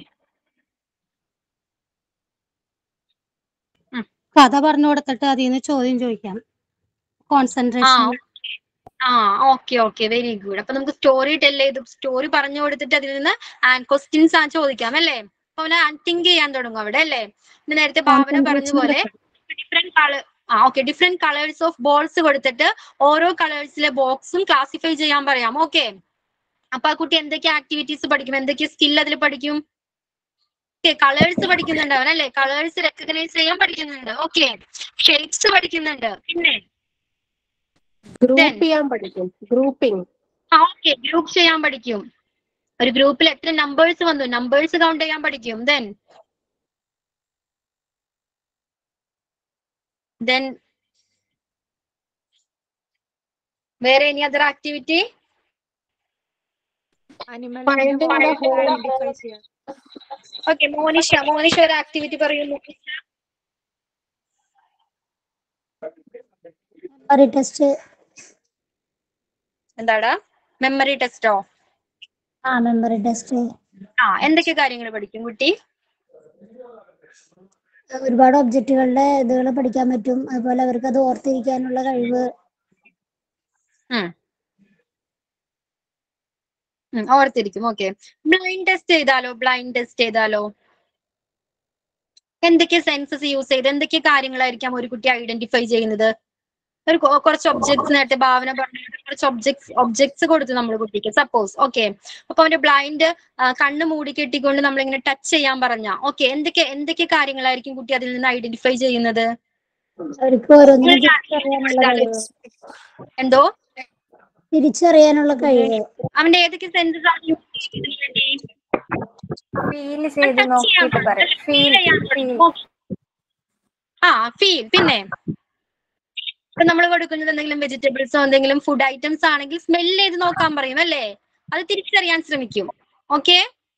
കഥ പറഞ്ഞു കൊടുത്തിട്ട് അതിൽ നിന്ന് ചോദ്യം ചോദിക്കാം ആ കോൺസെൻട്രേഷൻ ആ ഓക്കെ ഓക്കെ വെരി ഗുഡ് അപ്പൊ നമുക്ക് സ്റ്റോറി ടെൽ ചെയ്ത് സ്റ്റോറി പറഞ്ഞു കൊടുത്തിട്ട് അതിൽ നിന്ന് ക്വസ്റ്റ്യൻസ് ആ ചോദിക്കാം അല്ലേ അപ്പൊ അവന് തിങ്ക് ചെയ്യാൻ തുടങ്ങും അവിടെ അല്ലേ ഇത് നേരത്തെ ഭാവന പറഞ്ഞ പോലെ ഡിഫറെന്റ് കളർ ആ okay different colours of balls കൊടുത്തിട്ട് ഓരോ കളേഴ്സിലെ ബോക്സും ക്ലാസിഫൈ ചെയ്യാൻ പറയാം ഓക്കെ അപ്പൊ ആ കുട്ടി എന്തൊക്കെ ആക്ടിവിറ്റീസ് പഠിക്കും എന്തൊക്കെ സ്കിൽ അതിൽ പഠിക്കും ഓക്കെ കളേഴ്സ് പഠിക്കുന്നുണ്ട് അവൻ അല്ലേ കളേഴ്സ് റെക്കഗ്നൈസ് ചെയ്യാൻ പഠിക്കുന്നുണ്ട് ഓക്കെ ഷേപ്സ് പഠിക്കുന്നുണ്ട് പിന്നെ ഗ്രൂപ്പ് ചെയ്യാൻ പഠിക്കും ഗ്രൂപ്പിംഗ് ഓക്കെ ഗ്രൂപ്പ് ചെയ്യാൻ പഠിക്കും ഒരു ഗ്രൂപ്പിൽ എത്ര നമ്പേഴ്സ് വന്നു നമ്പേഴ്സ് കൗണ്ട് ചെയ്യാൻ പഠിക്കും ദെൻ ദെൻ വേറെ any other activity finding the hole okay Monisha Monisha ഒരു ആക്ടിവിറ്റി പറയൂ മോനിഷ മെമ്മറി ടെസ്റ്റ് എന്താടാ മെമ്മറി ടെസ്റ്റോ ആ മെമ്മറി ടെസ്റ്റ് ആ എന്തൊക്കെ കാര്യങ്ങൾ പഠിക്കും കുട്ടി ഒരുപാട് ഒബ്ജക്റ്റുകളുടെ ഇതുകൾ പഠിക്കാൻ പറ്റും അതുപോലെ അവർക്ക് അത് ഓർത്തിരിക്കാനുള്ള കഴിവ് ഉം. ഉം, ഓർത്തിരിക്കും ഓക്കെ ബ്ലൈൻഡ് ടെസ്റ്റ് ചെയ്താലോ ബ്ലൈൻഡ് ടെസ്റ്റ് ചെയ്താലോ എന്തൊക്കെ സെൻസസ് യൂസ് ചെയ്ത് എന്തൊക്കെ കാര്യങ്ങളായിരിക്കാം ഒരു കുട്ടി ഐഡന്റിഫൈ ചെയ്യുന്നത് ഒരു കൊ- കുറച്ച് ഒബ്ജക്ട്സ് നേരത്തെ ഭാവന പറഞ്ഞു കുറച്ച് ഒബ്ജക്ട്സ് ഒബ്ജക്ട്സ് കൊടുത്തു നമ്മൾ കുട്ടിക്ക് സപ്പോസ് ഓക്കെ അപ്പൊ അവന്റെ ബ്ലൈൻഡ് കണ്ണ് മൂടി കെട്ടിക്കൊണ്ട് നമ്മളിങ്ങനെ ടച്ച് ചെയ്യാൻ പറഞ്ഞ ഓക്കെ എന്തൊക്കെ എന്തൊക്കെ കാര്യങ്ങളായിരിക്കും കുട്ടി അതിൽ നിന്ന് ഐഡന്റിഫൈ ചെയ്യുന്നത് അവർക്ക് ഓരോന്നിനും തിരിച്ചറിയാനുള്ള കഴിവ് എന്തോ തിരിച്ചറിയാനുള്ള കഴിവ് അവന്റെ ഏതൊക്കെ സെൻസസ് ആണ് യൂസ് ചെയ്യുന്നതിന് വേണ്ടി ഫീൽ ചെയ്ത് നോക്കിയിട്ട് പറയാം ഫീൽ ഫീൽ ആ ഫീൽ പിന്നെ ഇപ്പൊ നമ്മൾ കൊടുക്കുന്നത് എന്തെങ്കിലും വെജിറ്റബിൾസോ എന്തെങ്കിലും ഫുഡ് ഐറ്റംസ് ആണെങ്കിൽ സ്മെല് ചെയ്ത് നോക്കാൻ പറയും അല്ലേ അത് തിരിച്ചറിയാൻ ശ്രമിക്കും ഓക്കെ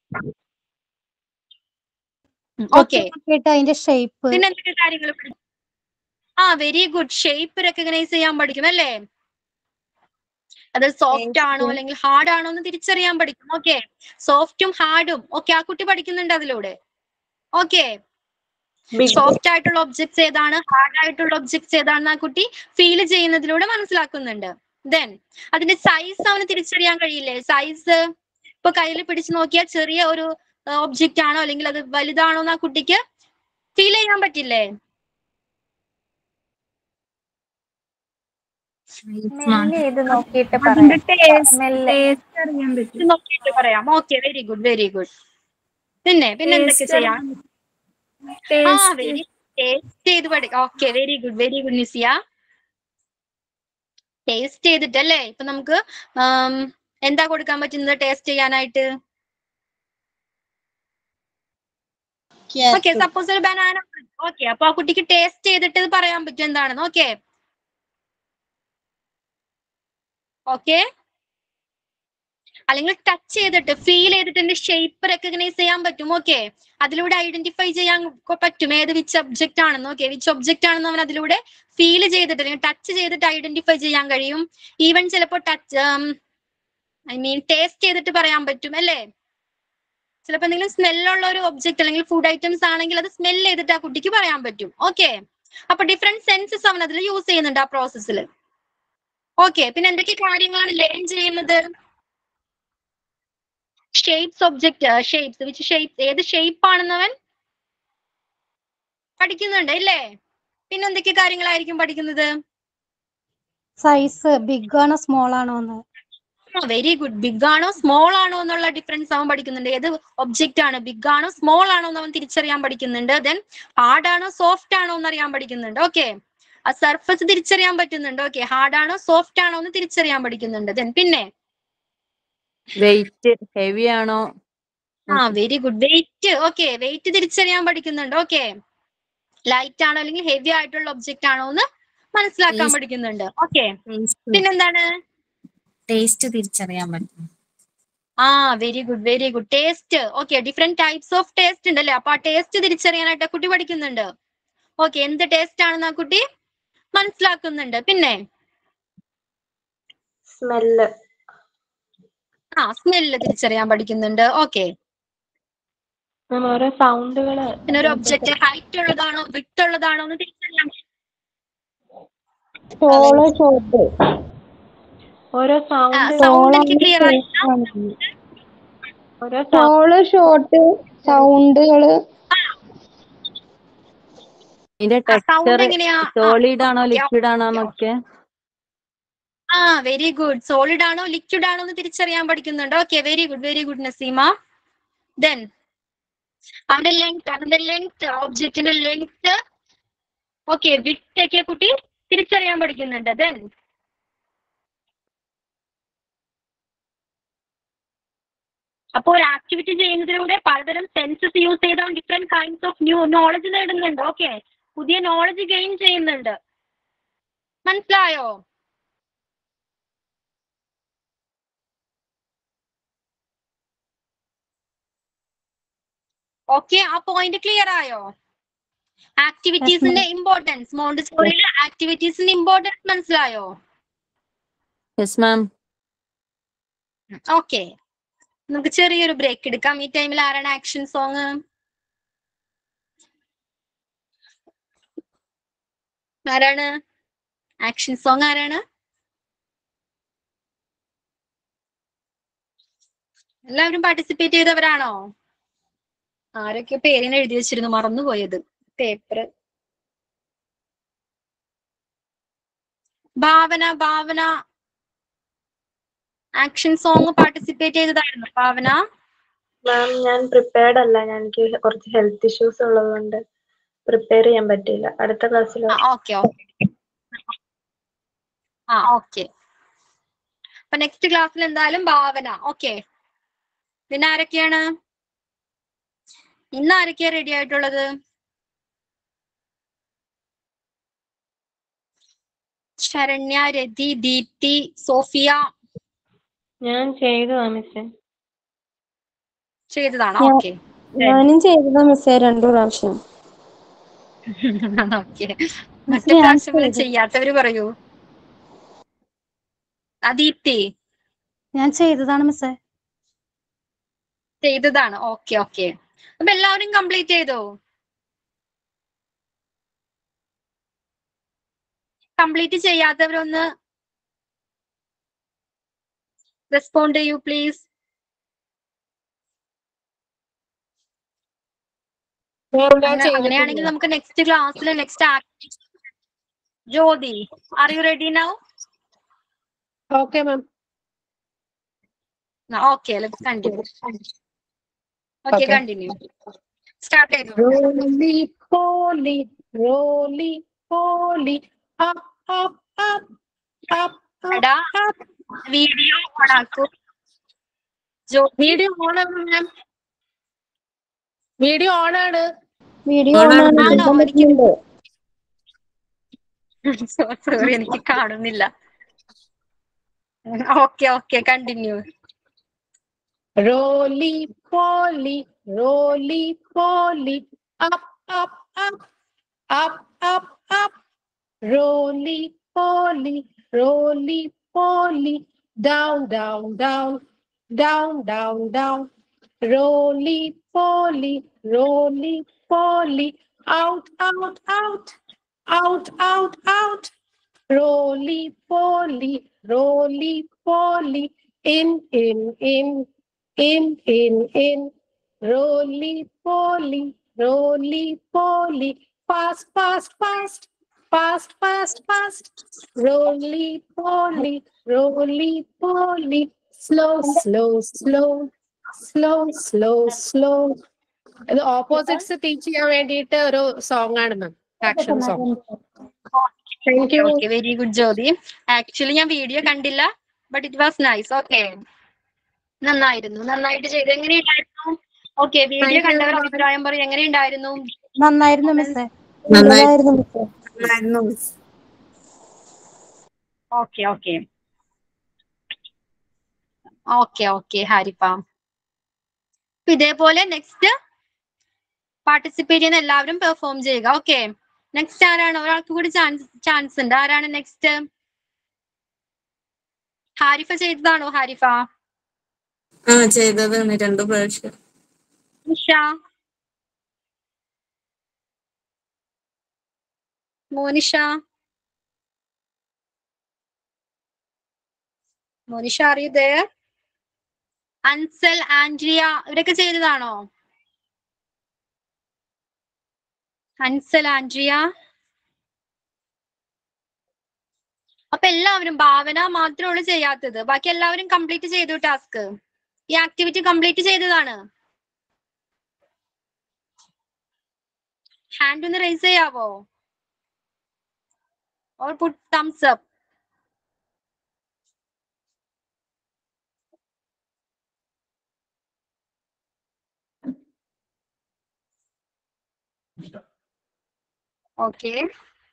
ഓക്കെ നോക്കിയിട്ട് അതിന്റെ ഷേപ്പ് പിന്നെ എന്തൊക്കെ കാര്യങ്ങൾ പഠിക്കും ആ വെരി ഗുഡ് ഷേപ്പ് റെക്കഗ്നൈസ് ചെയ്യാൻ പഠിക്കും അല്ലേ അത് സോഫ്റ്റ് ആണോ അല്ലെങ്കിൽ ഹാർഡ് ആണോ എന്ന് തിരിച്ചറിയാൻ പഠിക്കും ഓക്കെ സോഫ്റ്റും ഹാർഡും ഓക്കെ ആ കുട്ടി പഠിക്കുന്നുണ്ട് അതിലൂടെ ഓക്കെ സോഫ്റ്റ് ആയിട്ടുള്ള ഒബ്ജക്ട്സ് ഏതാണ് ഹാർഡ് ആയിട്ടുള്ള ഒബ്ജക്ട്സ് ഏതാണെന്ന് ആ കുട്ടി ഫീൽ ചെയ്യുന്നതിലൂടെ മനസ്സിലാക്കുന്നുണ്ട് ദെൻ അതിന്റെ സൈസ് അവന് തിരിച്ചറിയാൻ കഴിയില്ലേ സൈസ് ഇപ്പൊ കയ്യിൽ പിടിച്ചു നോക്കിയാൽ ചെറിയ ഒരു ഒബ്ജക്റ്റ് ആണോ അല്ലെങ്കിൽ അത് വലുതാണോ എന്ന് ആ കുട്ടിക്ക് ഫീൽ ചെയ്യാൻ പറ്റില്ലേ സ്മെല് ചെയ്ത് നോക്കിയിട്ട് അതിന്റെ പറയാം ടേസ്റ്റ് മെല്ലെ ടേസ്റ്റ് അറിയാൻ പറ്റും ഇത് നോക്കിയിട്ട് പറയാം okay very good very good പിന്നെ പിന്നെ എന്തൊക്കെ Taste ചെയ്യാം ആ ടേസ്റ്റ് വെരി ടേസ്റ്റ് ചെയ്ത് പഠി okay very good very good Nisiya taste ചെയ്തിട്ടല്ലേ ഇപ്പൊ നമുക്ക് ആം, എന്താ കൊടുക്കാൻ പറ്റുന്നത് ടേസ്റ്റ് ചെയ്യാനായിട്ട് ഓക്കെ സപ്പോസ് ഒരു ബനാന ഓക്കെ അപ്പൊ ആ കുട്ടിക്ക് ടേസ്റ്റ് ചെയ്തിട്ട് ഇത് പറയാൻ പറ്റും എന്താണെന്ന് ഓക്കെ ഓക്കെ അല്ലെങ്കിൽ ടച്ച് ചെയ്തിട്ട് ഫീൽ ചെയ്തിട്ട് എന്റെ ഷേപ്പ് റെക്കഗ്നൈസ് ചെയ്യാൻ പറ്റും ഓക്കെ അതിലൂടെ ഐഡന്റിഫൈ ചെയ്യാൻ കൊ- പറ്റും ഏത് വിച്ച് ഒബ്ജക്റ്റ് ആണെന്ന് ഓക്കെ വിച്ച് ഒബ്ജക്റ്റ് ആണെന്ന് അവൻ അതിലൂടെ ഫീൽ ചെയ്തിട്ട് അല്ലെങ്കിൽ ടച്ച് ചെയ്തിട്ട് ഐഡന്റിഫൈ ചെയ്യാൻ കഴിയും ഈവൻ ചിലപ്പോൾ ടച്ച് ഐ മീൻ ടേസ്റ്റ് ചെയ്തിട്ട് പറയാൻ പറ്റും അല്ലേ ചിലപ്പോൾ എന്തെങ്കിലും സ്മെല്ലുള്ള ഒരു ഒബ്ജക്റ്റ് അല്ലെങ്കിൽ ഫുഡ് ഐറ്റംസ് ആണെങ്കിൽ അത് സ്മെൽ ചെയ്തിട്ട് ആ കുട്ടിക്ക് പറയാൻ പറ്റും ഓക്കെ അപ്പൊ ഡിഫറെന്റ് സെൻസസ് അവൻ അതിൽ യൂസ് ചെയ്യുന്നുണ്ട് ആ പ്രോസസ്സിൽ ഓക്കെ പിന്നെ എന്തൊക്കെ കാര്യങ്ങളാണ് ലേൺ ചെയ്യുന്നത് shapes object shapes which shapes ഏത് ഷേപ്പ് ആണെന്നവൻ പഠിക്കുന്നുണ്ട് ഇല്ലേ പിന്നെ എന്തൊക്കെ കാര്യങ്ങളായിരിക്കും പഠിക്കുന്നത് സൈസ് ബിഗ് ആണോ സ്മോൾ ആണോ എന്ന് വെരി ഗുഡ് ബിഗ് ആണോ സ്മോൾ ആണോ എന്നുള്ള ഡിഫറൻസ് അവൻ പഠിക്കുന്നുണ്ട് ഏത് ഒബ്ജക്റ്റ് ആണ് ബിഗ് ആണോ സ്മോൾ ആണോ എന്ന് അവൻ തിരിച്ചറിയാൻ പഠിക്കുന്നുണ്ട് ദെൻ ഹാർഡ് ആണോ സോഫ്റ്റ് ആണോ എന്ന് അറിയാൻ പഠിക്കുന്നുണ്ട് ഓക്കെ ആ സർഫസ് തിരിച്ചറിയാൻ പറ്റുന്നുണ്ട് ഓക്കെ ഹാർഡ് ആണോ സോഫ്റ്റ് ആണോ എന്ന് തിരിച്ചറിയാൻ പഠിക്കുന്നുണ്ട് ദെൻ പിന്നെ വെയിറ്റ് ഹെവി ആണോ ആ very good weight okay weight തിരിച്ചറിയാൻ പഠിക്കുന്നുണ്ട് ഓക്കെ ലൈറ്റ് ആണോ അല്ലെങ്കിൽ ഹെവി ആയിട്ടുള്ള ഒബ്ജക്റ്റ് ആണോ എന്ന് മനസ്സിലാക്കാൻ Taste. പഠിക്കുന്നുണ്ട് ഓക്കെ പിന്നെന്താണ് ടേസ്റ്റ് തിരിച്ചറിയാൻ പറ്റും ആ very good very good taste okay different types of taste ഉണ്ട് അല്ലേ അപ്പൊ ആ ടേസ്റ്റ് തിരിച്ചറിയാനായിട്ട് ആ കുട്ടി പഠിക്കുന്നുണ്ട് ഓക്കെ എന്ത് ടേസ്റ്റ് ആണെന്ന് ആ കുട്ടി മനസ്സിലാക്കുന്നുണ്ട് പിന്നെ സ്മെല്ല് ആ സ്മെല്ല് തിരിച്ചറിയാൻ പഠിക്കുന്നുണ്ട് ഓക്കെ മാം ഓരോ സൗണ്ടുകള് പിന്നെ ഒരു ഒബ്ജക്റ്റ് ഹൈറ്റ് ഉള്ളതാണോ വിട്ട് ഉള്ളതാണോ എന്ന് തിരിച്ചറിയാൻ ടോള് ഷോർട്ട് ഓരോ സൗണ്ട് സൗണ്ട് എനിക്ക് ക്ലിയർ ആയില്ല ഓരോ ടോള് ഷോർട്ട് സൗണ്ടുകള് ഇതിന്റെ സൗണ്ട് ടെക്സ്ചർ എങ്ങനെയാ ആ, സോളിഡ് ആണോ okay, ലിക്വിഡ് ആണോ എന്നൊക്കെ ആ വെരി ഗുഡ് സോളിഡ് ആണോ ലിക്വിഡ് ആണോ എന്ന് തിരിച്ചറിയാൻ പഠിക്കുന്നുണ്ട് okay very good very good Naseema then അതിന്റെ ലെങ്ത് അതിന്റെ ലെങ്ത് ഓബ്ജക്റ്റിന്റെ ലെങ്ത് ഓക്കെ വിട്ടൊക്കെ കുട്ടി തിരിച്ചറിയാൻ പഠിക്കുന്നുണ്ട് ദെൻ അപ്പോൾ ഒരു ആക്ടിവിറ്റി ചെയ്യുന്നതിലൂടെ പലതരം സെൻസസ് യൂസ് ചെയ്ത different kinds of new knowledge നേടുന്നുണ്ട് ഓക്കെ പുതിയ നോളജ് ഗെയിൻ ചെയ്യുന്നുണ്ട് മനസ്സിലായോ ഓക്കെ ആ പോയിന്റ് ക്ലിയർ ആയോ ആക്ടിവിറ്റീസിന്റെ ഇമ്പോർട്ടൻസ് മോണ്ടിസോറിയിലെ ആക്ടിവിറ്റീസിന്റെ ഇമ്പോർട്ടൻസ് മനസ്സിലായോ യെസ് മാം ഓക്കെ നമുക്ക് ചെറിയൊരു ബ്രേക്ക് എടുക്കാം ഈ ടൈമിൽ ആരാണ് ആക്ഷൻ സോങ് ആരാണ് ആക്ഷൻ സോങ് ആരാണ് എല്ലാവരും പാർട്ടിസിപ്പേറ്റ് ചെയ്തവരാണോ ആരൊക്കെ പേരിന് എഴുതി വെച്ചിരുന്നു മറന്നുപോയത് paper Bhavana Bhavana action song participate ചെയ്തതായിരുന്നു ഭാവന മാം ഞാൻ പ്രിപ്പയർഡ് അല്ല ഞാൻ എനിക്ക് കുറച്ച് ഹെൽത്ത് ഇഷ്യൂസ് ഉള്ളതുകൊണ്ട് പ്രിപ്പയർ ചെയ്യാൻ പറ്റിയില്ല അടുത്ത ക്ലാസ്സിൽ ഓക്കെ ഓക്കെ ആ ഓക്കെ അപ്പൊ നെക്സ്റ്റ് ക്ലാസ്സിൽ എന്തായാലും ഭാവന ഓക്കെ പിന്നെ ആരൊക്കെയാണ് ഇന്ന് ആരൊക്കെയാ റെഡി ആയിട്ടുള്ളത് ശരണ്യ രതി ദീപ്തി സോഫിയ ഞാൻ ചെയ്തതാ മിസ്സേ ചെയ്തതാണോ ഞാൻ- ഓക്കെ ഞാനും ചെയ്തതാ മിസ്സേ രണ്ടു പ്രാവശ്യം ഓക്കെ മറ്റു ഞാൻ പ്രാവശ്യങ്ങളിൽ ചെയ്തു. ചെയ്യാത്തവര് പറയൂ ആ ദീപ്തി ഞാൻ ചെയ്തതാണ് മിസ്സേ ചെയ്തതാണ് ഓക്കെ ഓക്കെ അപ്പൊ എല്ലാവരും കംപ്ലീറ്റ് ചെയ്തോ കംപ്ലീറ്റ് ചെയ്യാത്തവരൊന്ന് റെസ്പോണ്ട് ചെയ്യൂ പ്ലീസ് അങ്ങനെയാണെങ്കിൽ നമുക്ക് നെക്സ്റ്റ് ക്ലാസ്സിൽ next Jyothi are you ready now okay ma'am okay let's continue okay Okay. Continue start ചെയ്തു Roly poly, roly poly, up, up, up, up, എടാ വീഡിയോ ഓൺ ആക്കൂ വീഡിയോ ഓൺ ആണ് മാം വീഡിയോ ഓൺ ആണ് video On ആണ്. ആണോ എനിക്ക് പറ്റുന്നുണ്ട് sorry എനിക്ക് കാണുന്നില്ല okay okay continue Roly poly, roly poly, up, up, up, up, up, up. Roly poly, roly poly, down, down, down, down, down, down. Roly poly, roly poly, out, out, out, out, out, out. Roly poly, roly poly, in, in, in, in, in, in. Roly poly, roly poly, fast, fast, fast, fast, fast, fast. Roly poly, roly poly, slow, slow, slow, slow, slow, slow. ഇത് opposites teach ചെയ്യാൻ വേണ്ടിയിട്ട് ഒരു song ആണ് ma'am action song thank you okay very good Jyothi actually ഞാൻ video കണ്ടില്ല but it was nice okay നന്നായിരുന്നു നന്നായിട്ട് ചെയ്തു എങ്ങനെയുണ്ടായിരുന്നു ഓക്കെ വീഡിയോ Thank you. കണ്ടവർ അഭിപ്രായം പറയും എങ്ങനെയുണ്ടായിരുന്നു നന്നായിരുന്നു മിസ്സേ നന്നായിരുന്നു മിസ്സേ ഓക്കെ ഓക്കെ ഓക്കെ ഓക്കെ ഹാരിപ്പ അപ്പൊ ഇതേപോലെ നെക്സ്റ്റ് പാർട്ടിസിപ്പേറ്റ് ചെയ്യുന്ന എല്ലാവരും പെർഫോം ചെയ്യുക ഓക്കെ നെക്സ്റ്റ് ആരാണ് ഒരാൾക്ക് കൂടി ചാൻസ് ചാൻസ് ഉണ്ട് ആരാണ് നെക്സ്റ്റ് ഹാരിഫ ചെയ്തതാണോ ഹാരിഫ ആ ചെയ്തതാണ് രണ്ടു പ്രാവശ്യം നിഷ മോനിഷ മോനിഷ അറിയതേ അൻസൽ ആൻഡ്രിയ ഇവരൊക്കെ ചെയ്തതാണോ അൻസൽ ആൻഡ്രിയ അപ്പൊ എല്ലാവരും ഭാവന മാത്രമാണ് ചെയ്യാത്തത് ബാക്കി എല്ലാവരും കംപ്ലീറ്റ് ചെയ്തു ടാസ്ക് ഈ ആക്ടിവിറ്റി കംപ്ലീറ്റ് ചെയ്തതാണ് ഹാൻഡ് ഒന്ന് റേസ് ചെയ്യാവോ or put thumbs up okay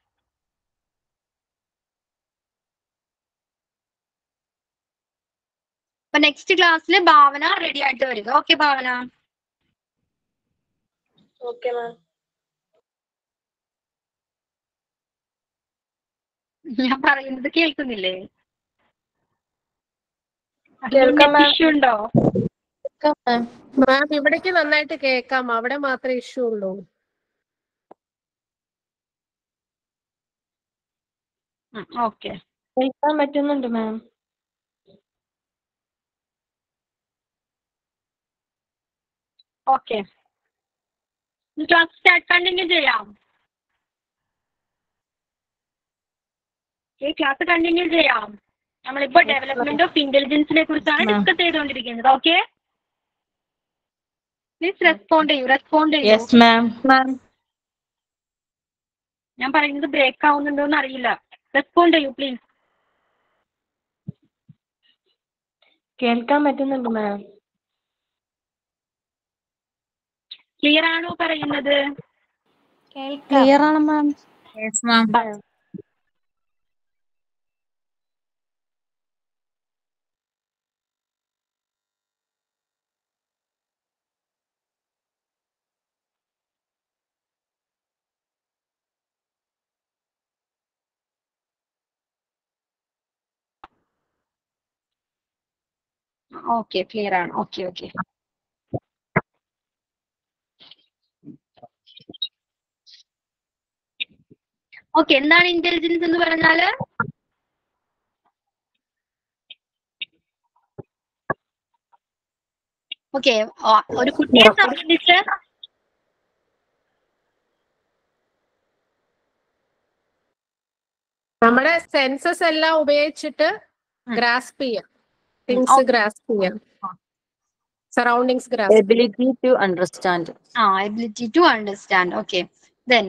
അപ്പൊ നെക്സ്റ്റ് ക്ലാസ്സിൽ ഭാവന റെഡി ആയിട്ട് വരിക ഓക്കെ ഭാവന ഓക്കെ മാം ഞാൻ പറയുന്നത് കേൾക്കുന്നില്ലേ കേൾക്കാം മാം ഇഷ്യൂ ഉണ്ടോ മാം ഇവിടേക്ക് നന്നായിട്ട് കേൾക്കാം അവിടെ മാത്രമേ ഇഷ്യൂ ഉള്ളൂ ഓക്കെ കേൾക്കാൻ പറ്റുന്നുണ്ട് ma'am okay class start continue ചെയ്യാം ഈ ക്ലാസ് കണ്ടിന്യൂ ചെയ്യാം നമ്മളിപ്പോ ഡെവലപ്മെന്റ് ഓഫ് ഇന്റലിജൻസിനെ കുറിച്ചാണ് ഡിസ്കസ് ചെയ്തുകൊണ്ടിരിക്കുന്നത് ഓക്കെ പ്ലീസ് റെസ്പോണ്ട് ചെയ്യൂ റെസ്പോണ്ട് ചെയ്യൂ യെസ് മാം മാം ഞാൻ പറയുന്നത് ബ്രേക്ക് ആവുന്നുണ്ടോ എന്ന് അറിയില്ല റെസ്പോണ്ട് ചെയ്യൂ പ്ലീസ് കേൾക്കാൻ പറ്റുന്നുണ്ട് മാം ക്ലിയർ ആണോ പറയുന്നത് ക്ലിയർ ആണ് ma'am yes ma'am okay clear ആണ് ഓക്കെ ഓക്കെ ഓക്കെ എന്താണ് ഇന്റലിജൻസ് എന്ന് പറഞ്ഞാല് ഓക്കെ ഒരു കുട്ടിയെ സംബന്ധിച്ച് നമ്മുടെ സെൻസസ് എല്ലാം ഉപയോഗിച്ചിട്ട് ഗ്രാസ്പ് ചെയ്യാം തിങ്സ് ഗ്രാസ്പ് ചെയ്യാം surroundings grasp ability to understand ah ability to understand okay then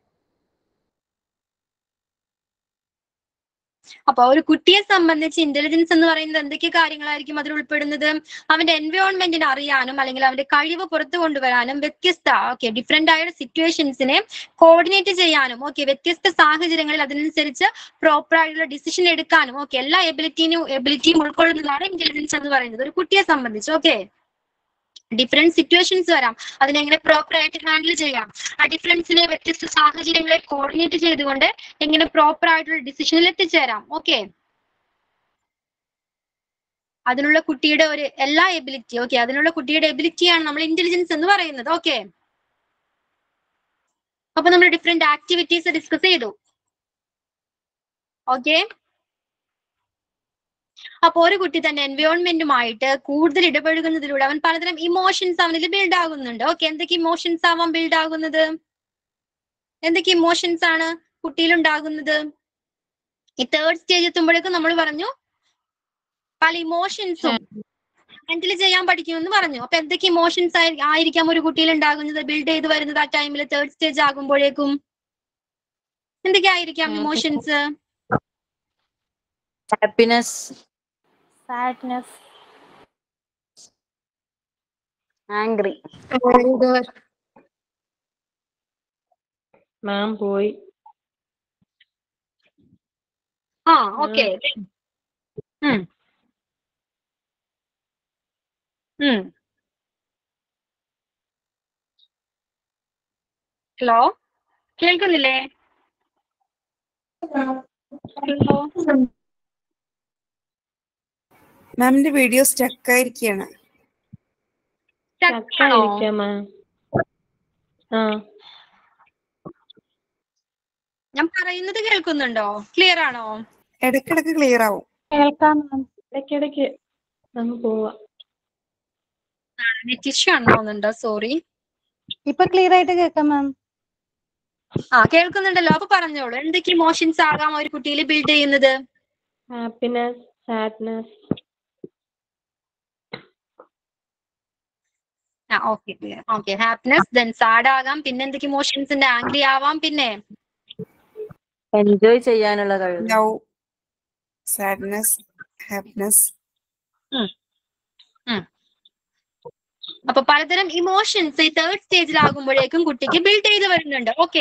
അപ്പൊ ഒരു കുട്ടിയെ സംബന്ധിച്ച് ഇന്റലിജൻസ് എന്ന് പറയുന്നത് എന്തൊക്കെ കാര്യങ്ങളായിരിക്കും അതിൽ ഉൾപ്പെടുന്നത് അവന്റെ എൻവയോൺമെന്റിനെ അറിയാനും അല്ലെങ്കിൽ അവന്റെ കഴിവ് പുറത്തു കൊണ്ടുവരാനും വ്യത്യസ്ത ഓക്കെ ഡിഫറെന്റ് ആയ സിറ്റുവേഷൻസിനെ കോർഡിനേറ്റ് ചെയ്യാനും ഓക്കെ വ്യത്യസ്ത സാഹചര്യങ്ങളിൽ അതിനനുസരിച്ച് പ്രോപ്പർ ആയിട്ടുള്ള ഡിസിഷൻ എടുക്കാനും ഓക്കെ എല്ലാ എബിലിറ്റിനും എബിലിറ്റിയും ഉൾക്കൊള്ളുന്നതാണ് ഇന്റലിജൻസ് എന്ന് പറയുന്നത് ഒരു കുട്ടിയെ സംബന്ധിച്ച് ഓക്കെ ഡിഫറെന്റ് സിറ്റുവേഷൻസ് വരാം അതിനെങ്ങനെ പ്രോപ്പർ ആയിട്ട് ഹാൻഡിൽ ചെയ്യാം ആ ഡിഫറൻസിനെ വ്യത്യസ്ത സാഹചര്യങ്ങളെ കോർഡിനേറ്റ് ചെയ്തുകൊണ്ട് എങ്ങനെ പ്രോപ്പർ ആയിട്ടുള്ള ഡിസിഷനിൽ എത്തിച്ചേരാം ഓക്കെ അതിനുള്ള കുട്ടിയുടെ ഒരു എല്ലാ എബിലിറ്റി ഓക്കെ അതിനുള്ള കുട്ടിയുടെ എബിലിറ്റിയാണ് നമ്മൾ ഇന്റലിജൻസ് എന്ന് പറയുന്നത് ഓക്കെ അപ്പൊ നമ്മൾ ഡിഫറെന്റ് ആക്ടിവിറ്റീസ് ഡിസ്കസ് ചെയ്തു ഓക്കെ അപ്പൊ ഒരു കുട്ടി തന്നെ എൻവയോൺമെന്റുമായിട്ട് കൂടുതൽ ഇടപഴകുന്നതിലൂടെ അവൻ പലതരം ഇമോഷൻസ് അവനിൽ ബിൽഡ് ആകുന്നുണ്ട് ഓക്കെ എന്തൊക്കെ ഇമോഷൻസ് ആവാൻ ബിൽഡ് ആകുന്നത് എന്തൊക്കെ ഇമോഷൻസ് ആണ് കുട്ടിയിൽ ഉണ്ടാകുന്നത് ഈ തേർഡ് സ്റ്റേജ് എത്തുമ്പോഴേക്കും നമ്മൾ പറഞ്ഞു പല ഇമോഷൻസും ഹാൻഡിൽ ചെയ്യാൻ പഠിക്കുമെന്ന് പറഞ്ഞു അപ്പൊ എന്തൊക്കെ ഇമോഷൻസ് ആയിരിക്കാം ഒരു കുട്ടിയിൽ ഉണ്ടാകുന്നത് ബിൽഡ് ചെയ്ത് വരുന്നത് ആ ടൈമിൽ തേർഡ് സ്റ്റേജ് ആകുമ്പോഴേക്കും എന്തൊക്കെ ആയിരിക്കാം emotions happiness sadness angry ma'am പോയി ആ ഓക്കെ ഉം ഉം ഹലോ കേൾക്കുന്നില്ലേ ഹലോ മാമിന്റെ വീഡിയോ സ്റ്റക്ക് ആയിരിക്കുകയാണ് ചക്കായിരിക്കാം മാം ആ ഞാൻ പറയുന്നത് കേൾക്കുന്നുണ്ടോ ക്ലിയർ ആണോ ഇടയ്ക്കിടയ്ക്ക് ക്ലിയർ ആവും കേൾക്കാം മാം ഇടയ്ക്കിടയ്ക്ക് നമുക്ക് പോവാം നെറ്റ് ഇഷ്യൂ ആണോന്നുണ്ടോ സോറി ഇപ്പൊ ക്ലിയർ ആയിട്ട് കേൾക്കാം മാം ആ കേൾക്കുന്നുണ്ടല്ലോ അപ്പൊ പറഞ്ഞോളൂ എന്തൊക്കെ ഇമോഷൻസ് ആകാം ഒരു കുട്ടിയിൽ ബിൽഡ് ചെയ്യുന്നത് happiness, sadness, ആ okay okay happiness then sad ആകാം പിന്നെ എന്തൊക്കെ ഇമോഷൻസ് ഉണ്ട് ആംഗ്രി ആവാം പിന്നെ എൻജോയ് ചെയ്യാനുള്ള കഴിവ് ലവ് സാഡ്നെസ് ഹാപ്പിനെസ് ഉം. ഉം. അപ്പൊ പലതരം ഇമോഷൻസ് ഈ തേർഡ് സ്റ്റേജിലാകുമ്പോഴേക്കും കുട്ടിക്ക് ബിൽഡ് ചെയ്ത് വരുന്നുണ്ട് ഓക്കെ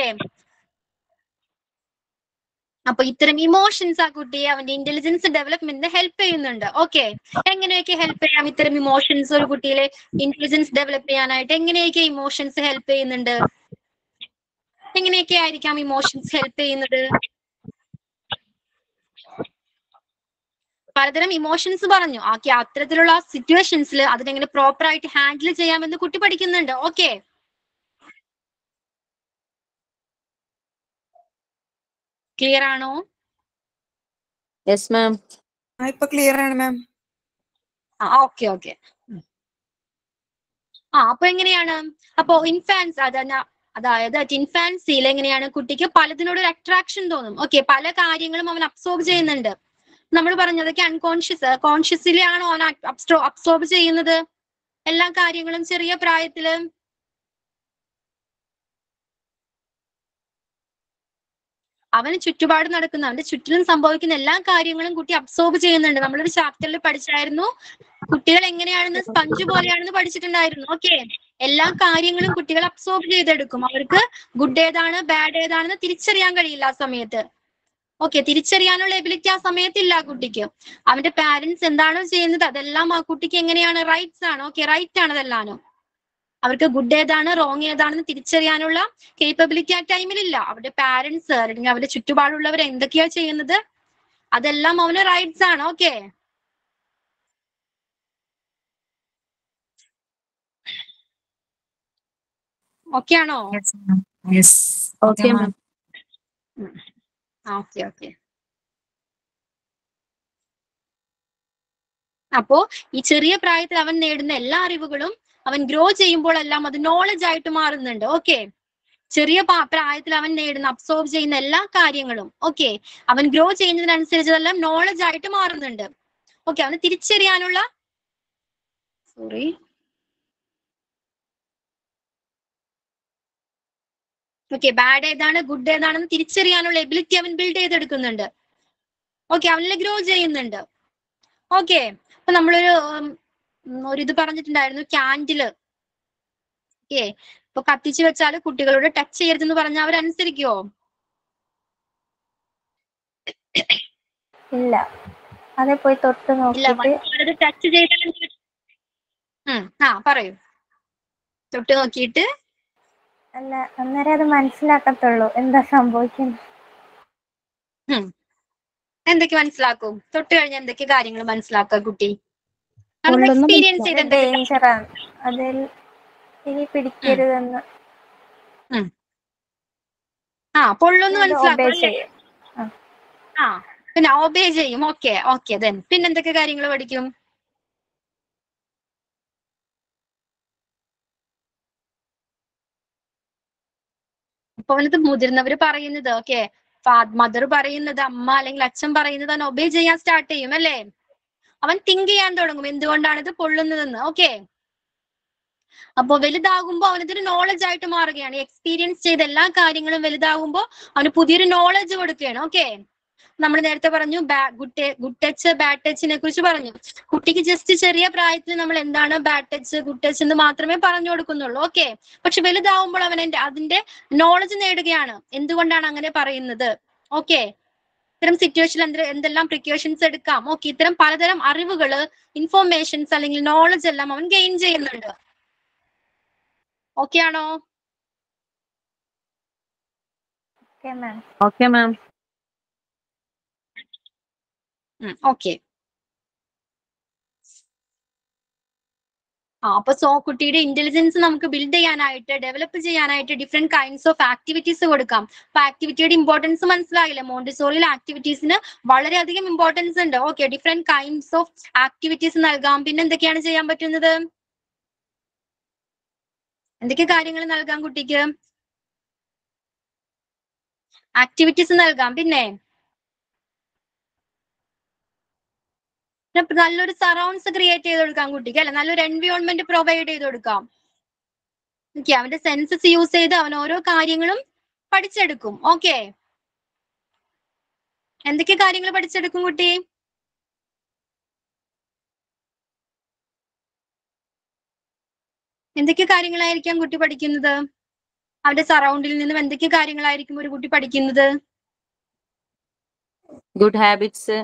അപ്പൊ ഇത്തരം ഇമോഷൻസ് ആ കുട്ടിയെ അവന്റെ ഇന്റലിജൻസ് ഡെവലപ്മെന്റിന് ഹെൽപ്പ് ചെയ്യുന്നുണ്ട് ഓക്കെ എങ്ങനെയൊക്കെ ഹെൽപ്പ് ചെയ്യാം ഇത്തരം ഇമോഷൻസ് ഒരു കുട്ടിയിലെ ഇന്റലിജൻസ് ഡെവലപ്പ് ചെയ്യാനായിട്ട് എങ്ങനെയൊക്കെ ഇമോഷൻസ് ഹെൽപ്പ് ചെയ്യുന്നുണ്ട് എങ്ങനെയൊക്കെ ആയിരിക്കാം ഇമോഷൻസ് ഹെൽപ്പ് ചെയ്യുന്നത് പലതരം ഇമോഷൻസ് പറഞ്ഞു ആ അത്തരത്തിലുള്ള സിറ്റുവേഷൻസിൽ അതിനെങ്ങനെ പ്രോപ്പർ ആയിട്ട് ഹാൻഡിൽ ചെയ്യാമെന്ന് കുട്ടി പഠിക്കുന്നുണ്ട് ഓക്കെ ക്ലിയർ ആണോ യെസ് മാം ആ ഇപ്പൊ ക്ലിയർ ആണ് മാം ആ ഓക്കെ ഓക്കെ ആ അപ്പൊ എങ്ങനെയാണ് അപ്പൊ ഇൻഫാൻസ് അതന്നെ അതായത് ഇൻഫാൻസിയിൽ എങ്ങനെയാണ് കുട്ടിക്ക് പലതിനോട് ഒരു അട്രാക്ഷൻ തോന്നും ഓക്കെ പല കാര്യങ്ങളും അവൻ അബ്സോർബ് ചെയ്യുന്നുണ്ട് നമ്മൾ പറഞ്ഞതൊക്കെ അൺകോൺഷ്യസ് കോൺഷ്യസ്ലി ആണോ അവൻ അബ്സോർബ് ചെയ്യുന്നത് എല്ലാ കാര്യങ്ങളും ചെറിയ പ്രായത്തില് അവന് ചുറ്റുപാട് നടക്കുന്ന അവന്റെ ചുറ്റിലും സംഭവിക്കുന്ന എല്ലാ കാര്യങ്ങളും കുട്ടി അബ്സോർബ് ചെയ്യുന്നുണ്ട് നമ്മളൊരു ചാപ്റ്ററിൽ പഠിച്ചായിരുന്നു കുട്ടികൾ എങ്ങനെയാണെന്ന് സ്പഞ്ച് പോലെയാണെന്ന് പഠിച്ചിട്ടുണ്ടായിരുന്നു ഓക്കെ എല്ലാ കാര്യങ്ങളും കുട്ടികൾ അബ്സോർബ് ചെയ്തെടുക്കും അവർക്ക് ഗുഡ് ഏതാണ് ബാഡ് ഏതാണെന്ന് തിരിച്ചറിയാൻ കഴിയില്ല ആ സമയത്ത് ഓക്കെ തിരിച്ചറിയാനുള്ള എബിലിറ്റി ആ സമയത്തില്ല ആ കുട്ടിക്ക് അവന്റെ പാരന്റ്സ് എന്താണോ ചെയ്യുന്നത് അതെല്ലാം ആ കുട്ടിക്ക് എങ്ങനെയാണ് റൈറ്റ്സ് ആണ് ഓക്കെ റൈറ്റ് ആണ് അതെല്ലാനും അവർക്ക് ഗുഡ് ഏതാണ് റോങ് ഏതാണെന്ന് തിരിച്ചറിയാനുള്ള കേപ്പബിലിറ്റി ആ ടൈമിലില്ല അവരുടെ പാരന്റ്സ് അല്ലെങ്കിൽ അവരുടെ ചുറ്റുപാടുള്ളവർ എന്തൊക്കെയാ ചെയ്യുന്നത് അതെല്ലാം അവന് റൈറ്റ്സ് ആണ് ഓക്കെ ഓക്കെ ആണോ yes okay ma'am okay okay അപ്പോ ഈ ചെറിയ പ്രായത്തിൽ അവൻ നേടുന്ന എല്ലാ അറിവുകളും അവൻ ഗ്രോ ചെയ്യുമ്പോഴെല്ലാം അത് നോളജ് ആയിട്ട് മാറുന്നുണ്ട് ഓക്കെ ചെറിയ പാ- പ്രായത്തിൽ അവൻ നേടുന്ന അബ്സോർബ് ചെയ്യുന്ന എല്ലാ കാര്യങ്ങളും ഓക്കെ അവൻ ഗ്രോ ചെയ്യുന്നതിനനുസരിച്ച് അതെല്ലാം നോളജ് ആയിട്ട് മാറുന്നുണ്ട് ഓക്കെ അവന് തിരിച്ചറിയാനുള്ള സോറി ഓക്കെ ബാഡ് ഏതാണ് ഗുഡ് ഏതാണെന്ന് തിരിച്ചറിയാനുള്ള എബിലിറ്റി അവൻ ബിൽഡ് ചെയ്തെടുക്കുന്നുണ്ട് ഓക്കെ അവനിൽ ഗ്രോ ചെയ്യുന്നുണ്ട് ഓക്കെ അപ്പൊ നമ്മളൊരു ഉം, ഉം, ഒരു ഇത് പറഞ്ഞിട്ടുണ്ടായിരുന്നു ക്യാൻഡില് ഓക്കെ ഇപ്പൊ കത്തിച്ചു വെച്ചാൽ കുട്ടികളോട് ടച്ച് ചെയ്യരുതെന്ന് പറഞ്ഞാൽ അവരനുസരിക്കുവോ ഇല്ല അതേ പോയി തൊട്ട് ഇല്ല നോക്കിയിട്ട് ടച്ച് ചെയ്താൽ ഉം ആ പറയൂ തൊട്ട് നോക്കിയിട്ട് അല്ല അന്നേരം അത് മനസ്സിലാക്കത്തുള്ളൂ എന്താ സംഭവിക്കുന്നത് ഉം എന്തൊക്കെ മനസ്സിലാക്കും തൊട്ട് കഴിഞ്ഞ എന്തൊക്കെ കാര്യങ്ങൾ മനസ്സിലാക്കുക കുട്ടി എക്സ്പീരിയൻസ് ചെയ്ത് എന്തൊക്കെ ഡേഞ്ചറാണ് അതിൽ ഇനി പിടിക്കരുതെന്ന് ഉം. ആ പൊള്ളൊന്ന് അത് മനസ്സിലാക്കും obey അല്ലേ? ചെയ്യും. ആ. ആ പിന്നെ ഒബേ ചെയ്യും ഓക്കെ ഓക്കെ ദെൻ പിന്നെ എന്തൊക്കെ കാര്യങ്ങൾ പഠിക്കും ഇപ്പൊ അവനത് മുതിർന്നവര് പറയുന്നത് ഓക്കെ മദർ പറയുന്നത് അമ്മ അല്ലെങ്കിൽ അച്ഛൻ പറയുന്നത് അവൻ ഒബേ ചെയ്യാൻ സ്റ്റാർട്ട് ചെയ്യും അല്ലേ അവൻ തിങ്ക് ചെയ്യാൻ തുടങ്ങും എന്തുകൊണ്ടാണ് ഇത് പൊള്ളുന്നതെന്ന് ഓക്കെ അപ്പൊ വലുതാകുമ്പോ അവനതൊരു നോളജ് ആയിട്ട് മാറുകയാണ് എക്സ്പീരിയൻസ് ചെയ്ത എല്ലാ കാര്യങ്ങളും വലുതാകുമ്പോ അവന് പുതിയൊരു നോളജ് കൊടുക്കുകയാണ് ഓക്കെ നമ്മൾ നേരത്തെ പറഞ്ഞു ഗുഡ് ഗുഡ് ടച്ച് ബാഡ് ടച്ചിനെ കുറിച്ച് പറഞ്ഞു കുട്ടിക്ക് ജസ്റ്റ് ചെറിയ പ്രായത്തിൽ നമ്മൾ എന്താണ് ബാഡ് ടച്ച് ഗുഡ് ടച്ച് എന്ന് മാത്രമേ പറഞ്ഞു കൊടുക്കുന്നുള്ളൂ ഓക്കെ പക്ഷെ വലുതാവുമ്പോൾ അവൻ എന്റെ അതിന്റെ നോളജ് നേടുകയാണ് എന്തുകൊണ്ടാണ് അങ്ങനെ പറയുന്നത് ഓക്കെ ഇത്തരം സിറ്റുവേഷനിൽ എന്ത് എന്തെല്ലാം പ്രിക്കോഷൻസ് എടുക്കാം ഓക്കെ ഇത്തരം പലതരം അറിവുകള് ഇൻഫോർമേഷൻസ് അല്ലെങ്കിൽ നോളജ് എല്ലാം അവൻ ഗെയിൻ ചെയ്യുന്നുണ്ട് ഓക്കെ ആണോ okay ma'am okay ma'am okay ആ അപ്പൊ സോ കുട്ടിയുടെ ഇന്റലിജൻസ് നമുക്ക് ബിൽഡ് ചെയ്യാനായിട്ട് ഡെവലപ്പ് ചെയ്യാനായിട്ട് ഡിഫറെന്റ് കൈൻഡ്സ് ഓഫ് ആക്ടിവിറ്റീസ് കൊടുക്കാം അപ്പൊ ആക്ടിവിറ്റിയുടെ ഇമ്പോർട്ടൻസ് മനസ്സിലായില്ലേ മോണ്ടിസോറിയിൽ ആക്ടിവിറ്റീസിന് വളരെയധികം ഇമ്പോർട്ടൻസ് ഉണ്ട് okay different kinds of activities നൽകാം പിന്നെ എന്തൊക്കെയാണ് ചെയ്യാൻ പറ്റുന്നത് എന്തൊക്കെ കാര്യങ്ങൾ നൽകാം കുട്ടിക്ക് ആക്ടിവിറ്റീസ് നൽകാം പിന്നെ പിന്നെ നല്ലൊരു സറൗണ്ട്സ് ക്രിയേറ്റ് ചെയ്ത് കൊടുക്കാം കുട്ടിക്ക് അല്ലെ നല്ലൊരു എൻവയോൺമെന്റ് പ്രൊവൈഡ് ചെയ്ത് കൊടുക്കാം ഓക്കെ അവന്റെ സെൻസസ് യൂസ് ചെയ്ത് അവൻ ഓരോ കാര്യങ്ങളും പഠിച്ചെടുക്കും ഓക്കെ എന്തൊക്കെ കാര്യങ്ങൾ പഠിച്ചെടുക്കും കുട്ടി എന്തൊക്കെ കാര്യങ്ങളായിരിക്കാം കുട്ടി പഠിക്കുന്നത് അവന്റെ സറൗണ്ടിൽ നിന്നും എന്തൊക്കെ കാര്യങ്ങളായിരിക്കും ഒരു കുട്ടി പഠിക്കുന്നത് ഗുഡ് ഹാബിറ്റ്സ്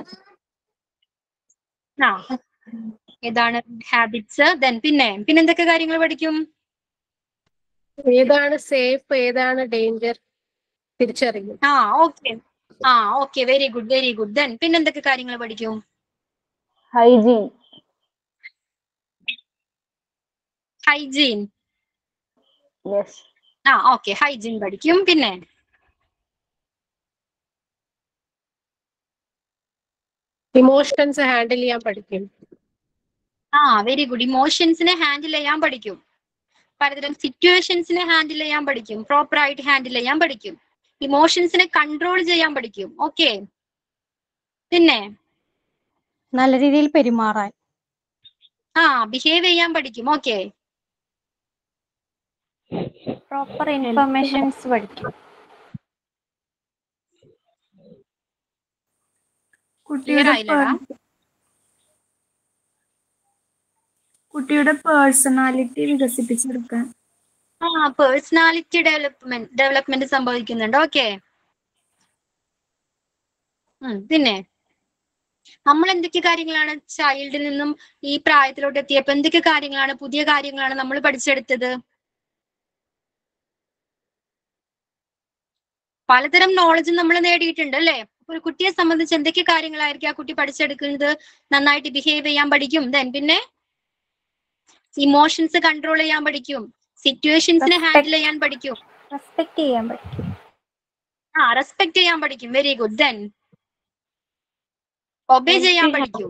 ആ ഏതാണ് ഹാബിറ്റ്സ് ദെൻ പിന്നെ പിന്നെ എന്തൊക്കെ കാര്യങ്ങൾ പഠിക്കും ഏതാണ് സേഫ് ഏതാണ് ഡേഞ്ചർ തിരിച്ചറിയും ആ ഓക്കെ ആ okay very good very good then പിന്നെ എന്തൊക്കെ കാര്യങ്ങൾ പഠിക്കും ഹൈജീൻ ഹൈജീൻ യെസ് ആ ഓക്കെ ഹൈജീൻ പഠിക്കും പിന്നെ ഇമോഷൻസ് ഹാൻഡിൽ ചെയ്യാൻ പഠിക്കും ആ വെരി ഗുഡ് ഇമോഷൻസിനെ ഹാൻഡിൽ ചെയ്യാൻ പഠിക്കും പലതരം സിറ്റുവേഷൻസിനെ ഹാൻഡിൽ ചെയ്യാൻ പഠിക്കും പ്രോപ്പർ ആയിട്ട് ഹാൻഡിൽ ചെയ്യാൻ പഠിക്കും ഇമോഷൻസിനെ കൺട്രോൾ ചെയ്യാൻ പഠിക്കും ഓക്കെ പിന്നെ നല്ല രീതിയിൽ പെരുമാറാൻ ആ ബിഹേവ് ചെയ്യാൻ പഠിക്കും ഓക്കെ പ്രോപ്പർ ഇൻഫർമേഷൻസ് പഠിക്കും ക്ലിയർ കുട്ടിയുടെ ആയില്ലടാ per- കുട്ടിയുടെ പേഴ്സണാലിറ്റി വികസിപ്പിച്ചെടുക്കാൻ ആ പേഴ്സണാലിറ്റി ഡെവലപ്മെന്റ് ഡെവലപ്മെന്റ് സംഭവിക്കുന്നുണ്ട് ഓക്കെ പിന്നെ നമ്മൾ എന്തൊക്കെ കാര്യങ്ങളാണ് ചൈൽഡിൽ നിന്നും ഈ പ്രായത്തിലോട്ട് എത്തിയപ്പോ എന്തൊക്കെ കാര്യങ്ങളാണ് പുതിയ കാര്യങ്ങളാണ് നമ്മൾ പഠിച്ചെടുത്തത് പലതരം നോളജ് നമ്മൾ നേടിയിട്ടുണ്ട് അല്ലേ ഒരു കുട്ടിയെ സംബന്ധിച്ച് എന്തൊക്കെ കാര്യങ്ങളായിരിക്കും ആ കുട്ടി പഠിച്ചെടുക്കുന്നത് നന്നായിട്ട് ബിഹേവ് ചെയ്യാൻ പഠിക്കും ദെൻ പിന്നെ ഇമോഷൻസ് കൺട്രോൾ ചെയ്യാൻ പഠിക്കും സിറ്റുവേഷൻസിനെ ഹാൻഡിൽ ചെയ്യാൻ പഠിക്കും റെസ്പെക്ട് ചെയ്യാൻ പഠിക്കും ആ റെസ്പെക്ട് ചെയ്യാൻ പഠിക്കും വെരി ഗുഡ് ദെൻ ഒബേ ചെയ്യാൻ പഠിക്കും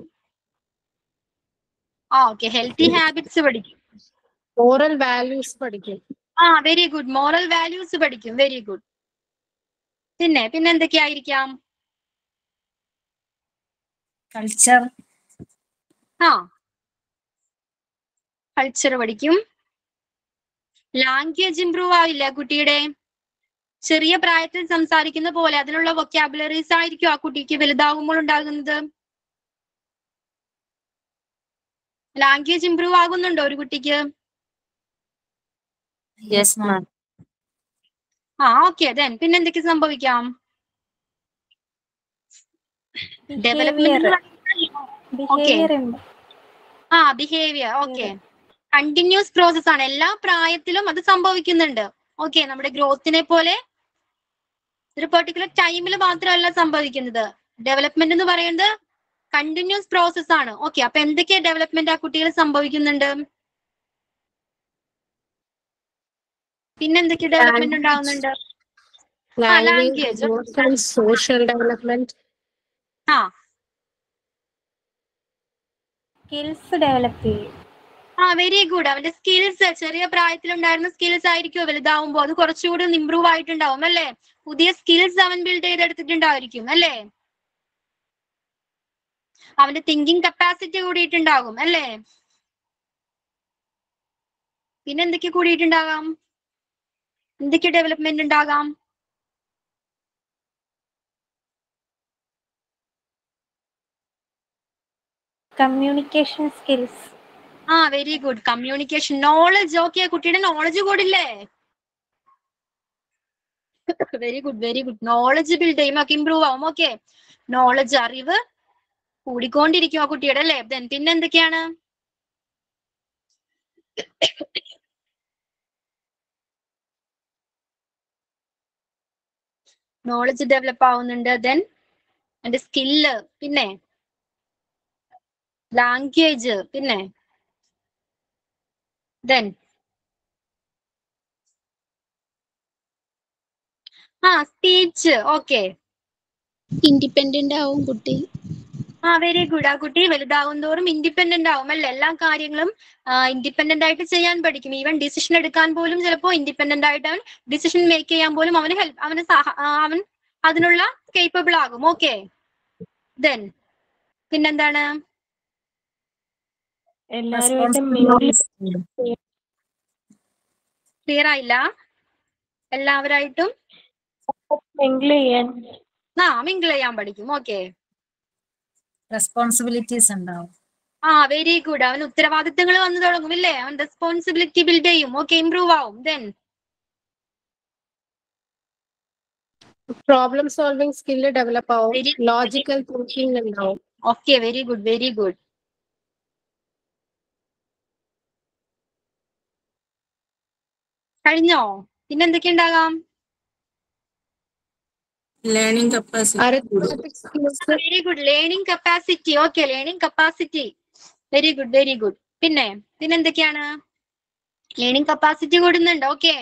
ആ ഓക്കെ ഹെൽത്തി ഹാബിറ്റ്സ് പഠിക്കും മോറൽ വാല്യൂസ് പഠിക്കും ആ വെരി ഗുഡ് മോറൽ വാല്യൂസ് പഠിക്കും വെരി ഗുഡ് പിന്നെ പിന്നെ എന്തൊക്കെയായിരിക്കാം കൾച്ചർ ആ കൾച്ചർ പഠിക്കും ലാംഗ്വേജ് ഇംപ്രൂവ് ആവില്ല കുട്ടിയുടെ ചെറിയ പ്രായത്തിൽ സംസാരിക്കുന്ന പോലെ അതിനുള്ള വൊക്കാബുലറീസ് ആയിരിക്കും ആ കുട്ടിക്ക് വലുതാകുമ്പോൾ ഉണ്ടാകുന്നത് ലാംഗ്വേജ് ഇംപ്രൂവ് ആകുന്നുണ്ടോ ഒരു കുട്ടിക്ക് യെസ് മാം ആ ഓക്കെ ദെൻ പിന്നെ എന്തൊക്കെ സംഭവിക്കാം development okay behaviour ah behaviour okay continuous process ആണ് എല്ലാ പ്രായത്തിലും അത് സംഭവിക്കുന്നുണ്ട് ഓക്കെ നമ്മുടെ ഗ്രോത്തിനെ പോലെ ഒരു പെർട്ടിക്കുലർ ടൈമിൽ മാത്രമല്ല സംഭവിക്കുന്നത് ഡെവലപ്മെന്റ് എന്ന് പറയുന്നത് കണ്ടിന്യൂസ് പ്രോസസ് ആണ് ഓക്കെ അപ്പൊ എന്തൊക്കെ ഡെവലപ്മെന്റ് ആ കുട്ടികൾ സംഭവിക്കുന്നുണ്ട് പിന്നെ എന്തൊക്കെ ഡെവലപ്മെന്റ് ഉണ്ടാവുന്നുണ്ട് ആ language language social development ah skills develop ചെയ്യും ആ വെരി ഗുഡ് അവന്റെ സ്കിൽസ് ചെറിയ പ്രായത്തിലുണ്ടായിരുന്ന സ്കിൽസ് ആയിരിക്കും വലുതാവുമ്പോ അത് കുറച്ചുകൂടി ഇമ്പ്രൂവ് ആയിട്ടുണ്ടാവും അല്ലേ പുതിയ സ്കിൽസ് അവൻ ബിൽഡ് ചെയ്തെടുത്തിട്ടുണ്ടായിരിക്കും അല്ലേ അവന്റെ തിങ്കിങ് കപ്പാസിറ്റി കൂടിയിട്ടുണ്ടാകും അല്ലേ പിന്നെ എന്തൊക്കെ കൂടിയിട്ടുണ്ടാകാം എന്തൊക്കെ ഡെവലപ്മെന്റ് ഉണ്ടാകാം communication skills ah very good communication knowledge okay കുട്ടിയുടെ നോളജ് കൂടില്ലേ very good very good knowledge build ചെയ്യും ഒക്കെ ഇമ്പ്രൂവ് ആവും ഓക്കെ നോളജ് അറിവ് കൂടിക്കൊണ്ടിരിക്കും ആ കുട്ടിയുടെ അല്ലേ Then പിന്നെ എന്തൊക്കെയാണ് നോളജ് ഡെവലപ്പ് ആവുന്നുണ്ട് ദെൻ എന്റെ സ്കില്ല് പിന്നെ ലാംഗ്വേജ് പിന്നെ then ah speech okay independent ആവും കുട്ടി ആ വെരി ഗുഡ് ആ കുട്ടി വലുതാകും തോറും ഇൻഡിപെൻഡന്റ് ആവും അല്ലെ എല്ലാ കാര്യങ്ങളും ഇൻഡിപെൻഡന്റ് ആയിട്ട് ചെയ്യാൻ പഠിക്കും ഈവൻ ഡിസിഷൻ എടുക്കാൻ പോലും ചിലപ്പോൾ ഇൻഡിപെൻഡന്റ് ആയിട്ട് അവൻ ഡിസിഷൻ മേക്ക് ചെയ്യാൻ പോലും അവന് ഹെൽപ്പ് അവന് സഹ- ആ, അവൻ അതിനുള്ള കേപ്പബിൾ ആകും ഓക്കെ ദെൻ പിന്നെന്താണ് എല്ലാവരുമായിട്ട് mingle ക്ലിയർ ആയില്ല എല്ലാവരായിട്ടും mingle ചെയ്യാൻ ആ മിങ്കിൾ ചെയ്യാൻ പഠിക്കും ഓക്കെ റെസ്പോൺസിബിലിറ്റീസ് ഉണ്ടാവും ആ വെരി ഗുഡ് അവൻ ഉത്തരവാദിത്തങ്ങൾ വന്നു തുടങ്ങും ഇല്ലേ അവൻ റെസ്പോൺസിബിലിറ്റി ബിൽഡ് ചെയ്യും ഓക്കെ ഇംപ്രൂവ് ആവും then problem solving skill develop ആവും ലോജിക്കൽ തിങ്കിങ് ഉണ്ടാവും okay very good very good കഴിഞ്ഞോ പിന്നെ എന്തൊക്കെ ഉണ്ടാകാം learning capacity very good learning capacity okay learning capacity very good very good പിന്നെ പിന്നെ എന്തൊക്കെയാണ് ലേണിംഗ് കപ്പാസിറ്റി കൂടുന്നുണ്ട് ഓക്കെ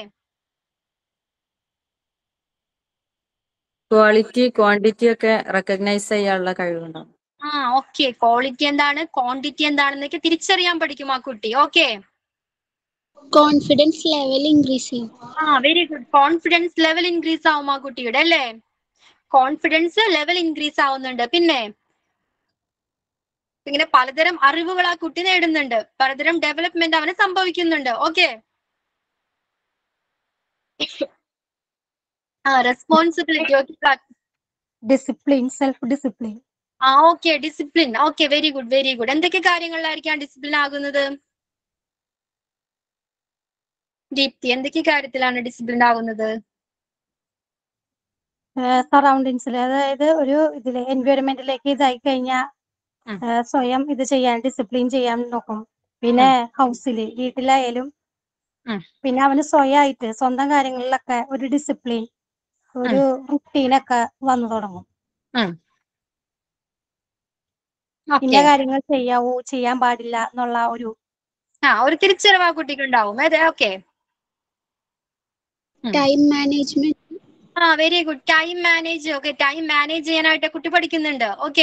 ക്വാളിറ്റി ക്വാണ്ടിറ്റി ഒക്കെ റെക്കഗ്നൈസ് ചെയ്യാനുള്ള കഴിവുണ്ടാവും ആ ഓക്കെ ക്വാളിറ്റി എന്താണ് ക്വാണ്ടിറ്റി എന്താണെന്നൊക്കെ തിരിച്ചറിയാൻ പഠിക്കും ആ കുട്ടി ഓക്കെ കോൺഫിഡൻസ് ലെവൽ ഇൻക്രീസ് ചെയ്യും ആ very good confidence level increase ആവും ആ കുട്ടിയുടെ അല്ലേ കോൺഫിഡൻസ് ലെവൽ ഇൻക്രീസ് ആവുന്നുണ്ട് പിന്നെ ഇങ്ങനെ പലതരം അറിവുകൾ ആ കുട്ടി നേടുന്നുണ്ട് പലതരം ഡെവലപ്മെന്റ് അവന് സംഭവിക്കുന്നുണ്ട് ഓക്കെ ആ responsibility okay discipline self discipline ah okay discipline okay very good very good എന്തൊക്കെ കാര്യങ്ങളിലായിരിക്കാം ഡിസിപ്ലിൻ ആകുന്നത് ദീപ്തി എന്തൊക്കെ കാര്യത്തിലാണ് ഡിസിപ്ലിൻ ആകുന്നത് സറൗണ്ടിങ്സിൽ അതായത് ഒരു ഇതില് എൻവയോൺമെന്റിലേക്ക് ഇതായി കഴിഞ്ഞാൽ സ്വയം ഇത് ചെയ്യാൻ ഡിസിപ്ലിൻ ചെയ്യാൻ നോക്കും പിന്നെ ഹൗസില് വീട്ടിലായാലും പിന്നെ അവന് സ്വയമായിട്ട് സ്വന്തം കാര്യങ്ങളിലൊക്കെ ഒരു ഡിസിപ്ലിൻ ഒരു റുട്ടീനൊക്കെ വന്നു തുടങ്ങും ഇന്ന കാര്യങ്ങൾ ചെയ്യാവൂ ചെയ്യാൻ പാടില്ല എന്നുള്ള ഒരു ആ ഒരു തിരിച്ചറിവ് ആ കുട്ടിക്ക് ഉണ്ടാവും അതെ okay time management ah very good time manage okay time manage ചെയ്യാനായിട്ട് കുട്ടി പഠിക്കുന്നുണ്ട് ഓക്കെ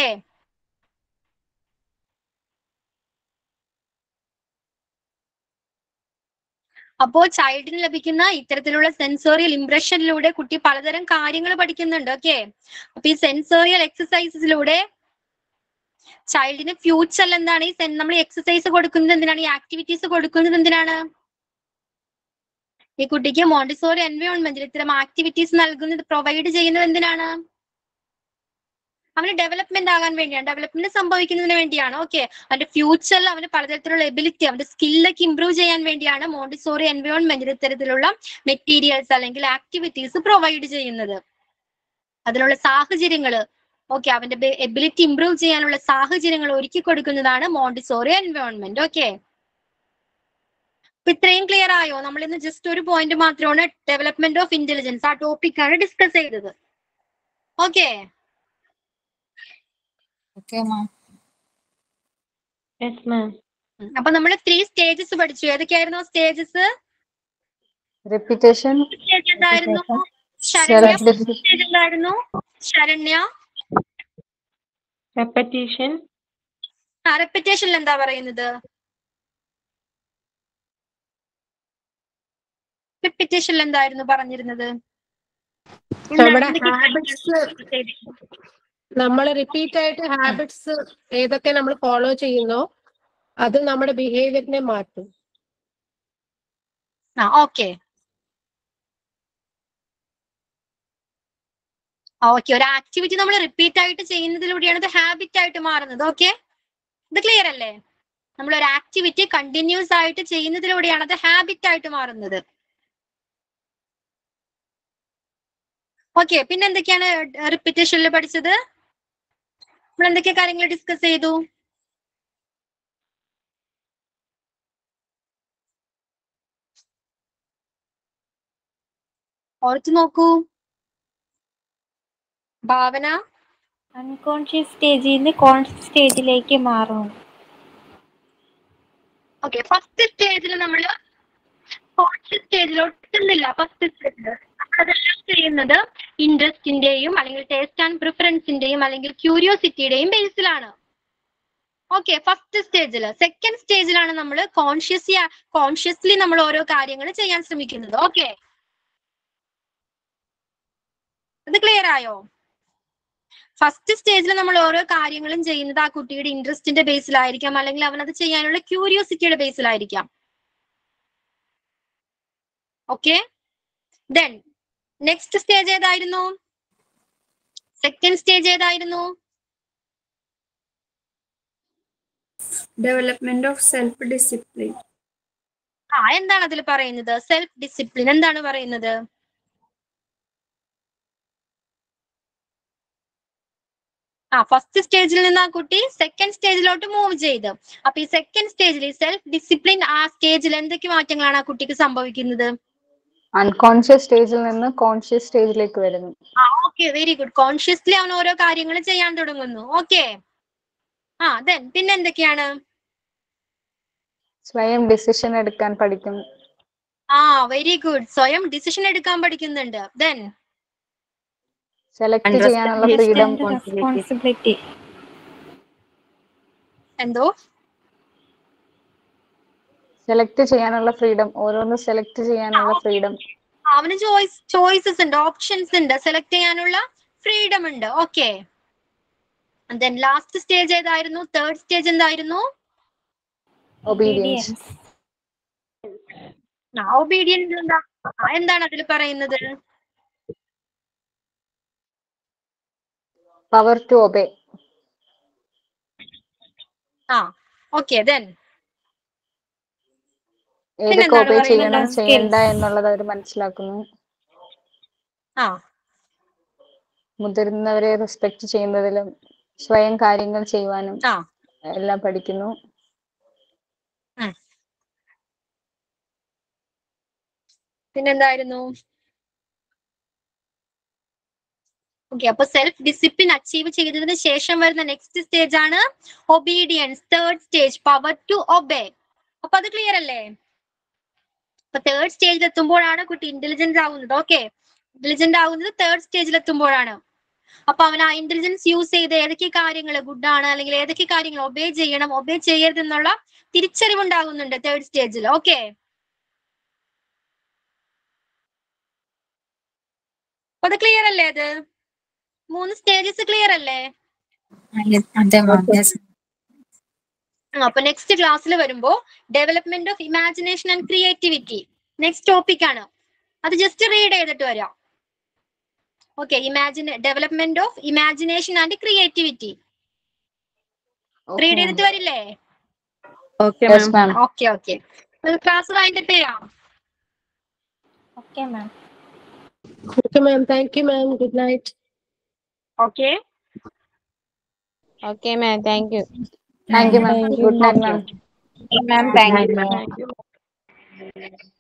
അപ്പോ ചൈൽഡിന് ലഭിക്കുന്ന ഇത്തരത്തിലുള്ള സെൻസോറിയൽ ഇംപ്രഷനിലൂടെ കുട്ടി പലതരം കാര്യങ്ങൾ പഠിക്കുന്നുണ്ട് ഓക്കെ അപ്പൊ ഈ സെൻസോറിയൽ എക്സസൈസസിലൂടെ ചൈൽഡിന് ഫ്യൂച്ചറിൽ എന്താണ് ഈ sen- നമ്മൾ എക്സസൈസ് കൊടുക്കുന്നത് എന്തിനാണ് ഈ ആക്ടിവിറ്റീസ് കൊടുക്കുന്നത് എന്തിനാണ് ഈ കുട്ടിക്ക് മോണ്ടിസോറി എൻവയോൺമെന്റിൽ ഇത്തരം ആക്ടിവിറ്റീസ് നൽകുന്നത് പ്രൊവൈഡ് ചെയ്യുന്നത് എന്തിനാണ് അവന് ഡെവലപ്മെന്റ് ആകാൻ വേണ്ടിയാണ് ഡെവലപ്മെന്റ് സംഭവിക്കുന്നതിന് വേണ്ടിയാണ് ഓക്കെ അവന്റെ ഫ്യൂച്ചറിൽ അവന് പലതരത്തിലുള്ള എബിലിറ്റി അവന്റെ സ്കില്ലൊക്കെ ഇംപ്രൂവ് ചെയ്യാൻ വേണ്ടിയാണ് മോണ്ടിസോറി എൻവയോൺമെന്റിൽ ഇത്തരത്തിലുള്ള മെറ്റീരിയൽസ് അല്ലെങ്കിൽ ആക്ടിവിറ്റീസ് പ്രൊവൈഡ് ചെയ്യുന്നത് അതിനുള്ള സാഹചര്യങ്ങൾ ഓക്കെ അവന്റെ എബിലിറ്റി ഇംപ്രൂവ് ചെയ്യാനുള്ള സാഹചര്യങ്ങൾ ഒരുക്കി കൊടുക്കുന്നതാണ് മോണ്ടിസോറി എൻവയോൺമെന്റ് ഓക്കെ അപ്പൊ ഇത്രയും ക്ലിയർ ആയോ നമ്മൾ ഇന്ന് ജസ്റ്റ് ഒരു പോയിന്റ് മാത്രമാണ് development of intelligence ah topic ആണ് ഡിസ്കസ് ചെയ്തത് okay okay ma'am yes ma'am അപ്പൊ നമ്മൾ ത്രീ സ്റ്റേജസ് പഠിച്ചു ഏതൊക്കെയായിരുന്നു സ്റ്റേജസ് repetition സ്റ്റേജ് എന്തായിരുന്നു Self ശരണ്യ discipline. സ്റ്റേജ് എന്തായിരുന്നു ശരണ്യ റെപ്പറ്റീഷൻ ആ റെപ്പിറ്റേഷനിൽ എന്താ പറയുന്നത് റെപ്പിറ്റേഷനിൽ എന്തായിരുന്നു പറഞ്ഞിരുന്നത് നമ്മുടെ എന്താണ് ഹാബിറ്റ്സ് നമ്മൾ റിപ്പീറ്റ് ആയിട്ട് ഹാബിറ്റ്സ് ഏതൊക്കെ നമ്മൾ ഫോളോ ചെയ്യുന്നോ അത് നമ്മുടെ ബിഹേവിയറിനെ മാറ്റും ആ ഓക്കെ ഓക്കെ ഒരു ആക്ടിവിറ്റി നമ്മൾ റിപ്പീറ്റ് ആയിട്ട് ചെയ്യുന്നതിലൂടെയാണ് ഇത് ഹാബിറ്റ് ആയിട്ട് മാറുന്നത് ഓക്കെ ഇത് ക്ലിയർ അല്ലേ നമ്മൾ ഒരു ആക്ടിവിറ്റി കണ്ടിന്യൂസ് ആയിട്ട് ചെയ്യുന്നതിലൂടെയാണ് അത് ഹാബിറ്റ് ആയിട്ട് മാറുന്നത് ഓക്കെ പിന്നെ എന്തൊക്കെയാണ് റിപ്പീറ്റേഷനിൽ പഠിച്ചത് നമ്മൾ എന്തൊക്കെ കാര്യങ്ങൾ ഡിസ്കസ് ചെയ്തു ഓർത്തു നോക്കൂ ഭാവന അൺകോൺഷ്യസ് സ്റ്റേജിൽ നിന്ന് കോൺഷ്യസ് സ്റ്റേജിലേക്ക് മാറും ഓക്കെ ഫസ്റ്റ് സ്റ്റേജിൽ നമ്മൾ കോൺഷ്യസ് സ്റ്റേജിലോട്ട് എത്തുന്നില്ല ഫസ്റ്റ് സ്റ്റേജിൽ അതെല്ലാം ചെയ്യുന്നത് ഇൻട്രസ്റ്റിന്റെയും അല്ലെങ്കിൽ ടേസ്റ്റ് ആൻഡ് പ്രിഫറൻസിന്റെയും അല്ലെങ്കിൽ ക്യൂരിയോസിറ്റിയുടെയും ബേസിലാണ് ഓക്കെ ഫസ്റ്റ് സ്റ്റേജിൽ സെക്കൻഡ് സ്റ്റേജിലാണ് നമ്മൾ കോൺഷ്യസ് കോൺഷ്യസ്ലി നമ്മൾ ഓരോ കാര്യങ്ങൾ ചെയ്യാൻ ശ്രമിക്കുന്നത് ഓക്കെ അത് ക്ലിയർ ആയോ ഫസ്റ്റ് സ്റ്റേജിൽ നമ്മൾ ഓരോ കാര്യങ്ങളും ചെയ്യുന്നത് ആ കുട്ടിയുടെ ഇൻട്രസ്റ്റിന്റെ ബേസിലായിരിക്കാം അല്ലെങ്കിൽ അവൻ അത് ചെയ്യാനുള്ള ക്യൂരിയോസിറ്റിയുടെ ബേസിലായിരിക്കാം ഓക്കെ ദെൻ നെക്സ്റ്റ് സ്റ്റേജ് ഏതായിരുന്നു സെക്കൻഡ് സ്റ്റേജ് ഏതായിരുന്നു ഡെവലപ്മെന്റ് ഓഫ് സെൽഫ് ഡിസിപ്ലിൻ ആ എന്താണ് അതിൽ പറയുന്നത് സെൽഫ് ഡിസിപ്ലിൻ എന്താണ് പറയുന്നത് ആ ഫസ്റ്റ് സ്റ്റേജിൽ നിന്ന് ആ കുട്ടി സെക്കൻഡ് സ്റ്റേജിലോട്ട് മൂവ് ചെയ്ത് അപ്പൊ ഈ സെക്കൻഡ് സ്റ്റേജിൽ ഈ സെൽഫ് ഡിസിപ്ലിൻ ആ സ്റ്റേജിൽ എന്തൊക്കെ മാറ്റങ്ങളാണ് ആ കുട്ടിക്ക് സംഭവിക്കുന്നത് അൺകോൺഷ്യസ് സ്റ്റേജിൽ നിന്ന് കോൺഷ്യസ് സ്റ്റേജിലേക്ക് വരുന്നു ആ ഓക്കെ വെരി ഗുഡ് കോൺഷ്യസ്ലി അവൻ ഓരോ കാര്യങ്ങൾ ചെയ്യാൻ തുടങ്ങുന്നു ഓക്കെ ആ ദെൻ പിന്നെ എന്തൊക്കെയാണ് സ്വയം ഡിസിഷൻ എടുക്കാൻ പഠിക്കും ആ വെരി ഗുഡ് സ്വയം ഡിസിഷൻ എടുക്കാൻ പഠിക്കുന്നുണ്ട് ദെൻ സെലക്ട് ചെയ്യാനുള്ള ഫ്രീഡം റെസ്പോൺസിബിലിറ്റി എന്തോ സെലക്ട് ചെയ്യാനുള്ള ഫ്രീഡം ഓരോന്ന് സെലക്ട് ചെയ്യാനുള്ള ഫ്രീഡം അവന് ചോയ്സ് ചോയ്സസ് ഉണ്ട് ഓപ്ഷൻസ് ഉണ്ട് സെലക്ട് ചെയ്യാനുള്ള ഫ്രീഡം ഉണ്ട് ഓക്കെ ദെൻ ലാസ്റ്റ് സ്റ്റേജ് ഏതായിരുന്നു തേർഡ് സ്റ്റേജ് എന്തായിരുന്നു ഒബീഡിയൻസ് ഒബീഡിയൻസ് എന്താ ആ, എന്താണ് അതിൽ പറയുന്നത് പവർ ടു ഒബേ ആ ഓക്കെ ദെൻ ഏതൊക്കെ പിന്നെന്താണ് ഒബേ പറയുന്നത്? ചെയ്യണം Skills. ചെയ്യണ്ട എന്നുള്ളത് അവർ മനസ്സിലാക്കുന്നു ആ മുതിർന്നവരെ റെസ്പെക്ട് ചെയ്യുന്നതിലും സ്വയം കാര്യങ്ങൾ ചെയ്യുവാനും ആ എല്ലാം പഠിക്കുന്നു ഉം. പിന്നെന്തായിരുന്നു ഓക്കെ അപ്പൊ സെൽഫ് ഡിസിപ്ലിൻ അച്ചീവ് ചെയ്തതിന് ശേഷം വരുന്ന നെക്സ്റ്റ് സ്റ്റേജ് ആണ് obedience third stage power to obey അപ്പൊ അത് ക്ലിയർ അല്ലേ അപ്പൊ തേർഡ് സ്റ്റേജിൽ എത്തുമ്പോഴാണ് കുട്ടി ഇന്റലിജന്റ് ആവുന്നത് ഓക്കെ ഇന്റലിജന്റ് ആവുന്നത് തേർഡ് സ്റ്റേജിൽ എത്തുമ്പോഴാണ് അപ്പൊ അവൻ ആ ഇന്റലിജൻസ് യൂസ് ചെയ്ത് ഏതൊക്കെ കാര്യങ്ങൾ ഗുഡ് ആണ് അല്ലെങ്കിൽ ഏതൊക്കെ കാര്യങ്ങൾ ഒബേ ചെയ്യണം ഒബേ ചെയ്യരുത് എന്നുള്ള തിരിച്ചറിവുണ്ടാകുന്നുണ്ട് തേർഡ് സ്റ്റേജിൽ ഓക്കെ അപ്പൊ അത് ക്ലിയർ അല്ലേ അത് മൂന്ന് സ്റ്റേജസ് ക്ലിയർ അല്ലേ അതെ മാം യെസ് ആ, അപ്പൊ നെക്സ്റ്റ് ക്ലാസ്സിൽ വരുമ്പോ development of imagination and creativity next topic ആണ് അത് ജസ്റ്റ് റീഡ് ചെയ്തിട്ട് വരാം okay imagine development of imagination and creativity read ചെയ്തിട്ട് വരില്ലേ okay yes ma'am ma'am okay okay class wind up ചെയ്യാം okay ma'am okay ma'am thank you ma'am good night okay okay ma'am thank you thank you ma'am good night ma'am ma'am thank you thank U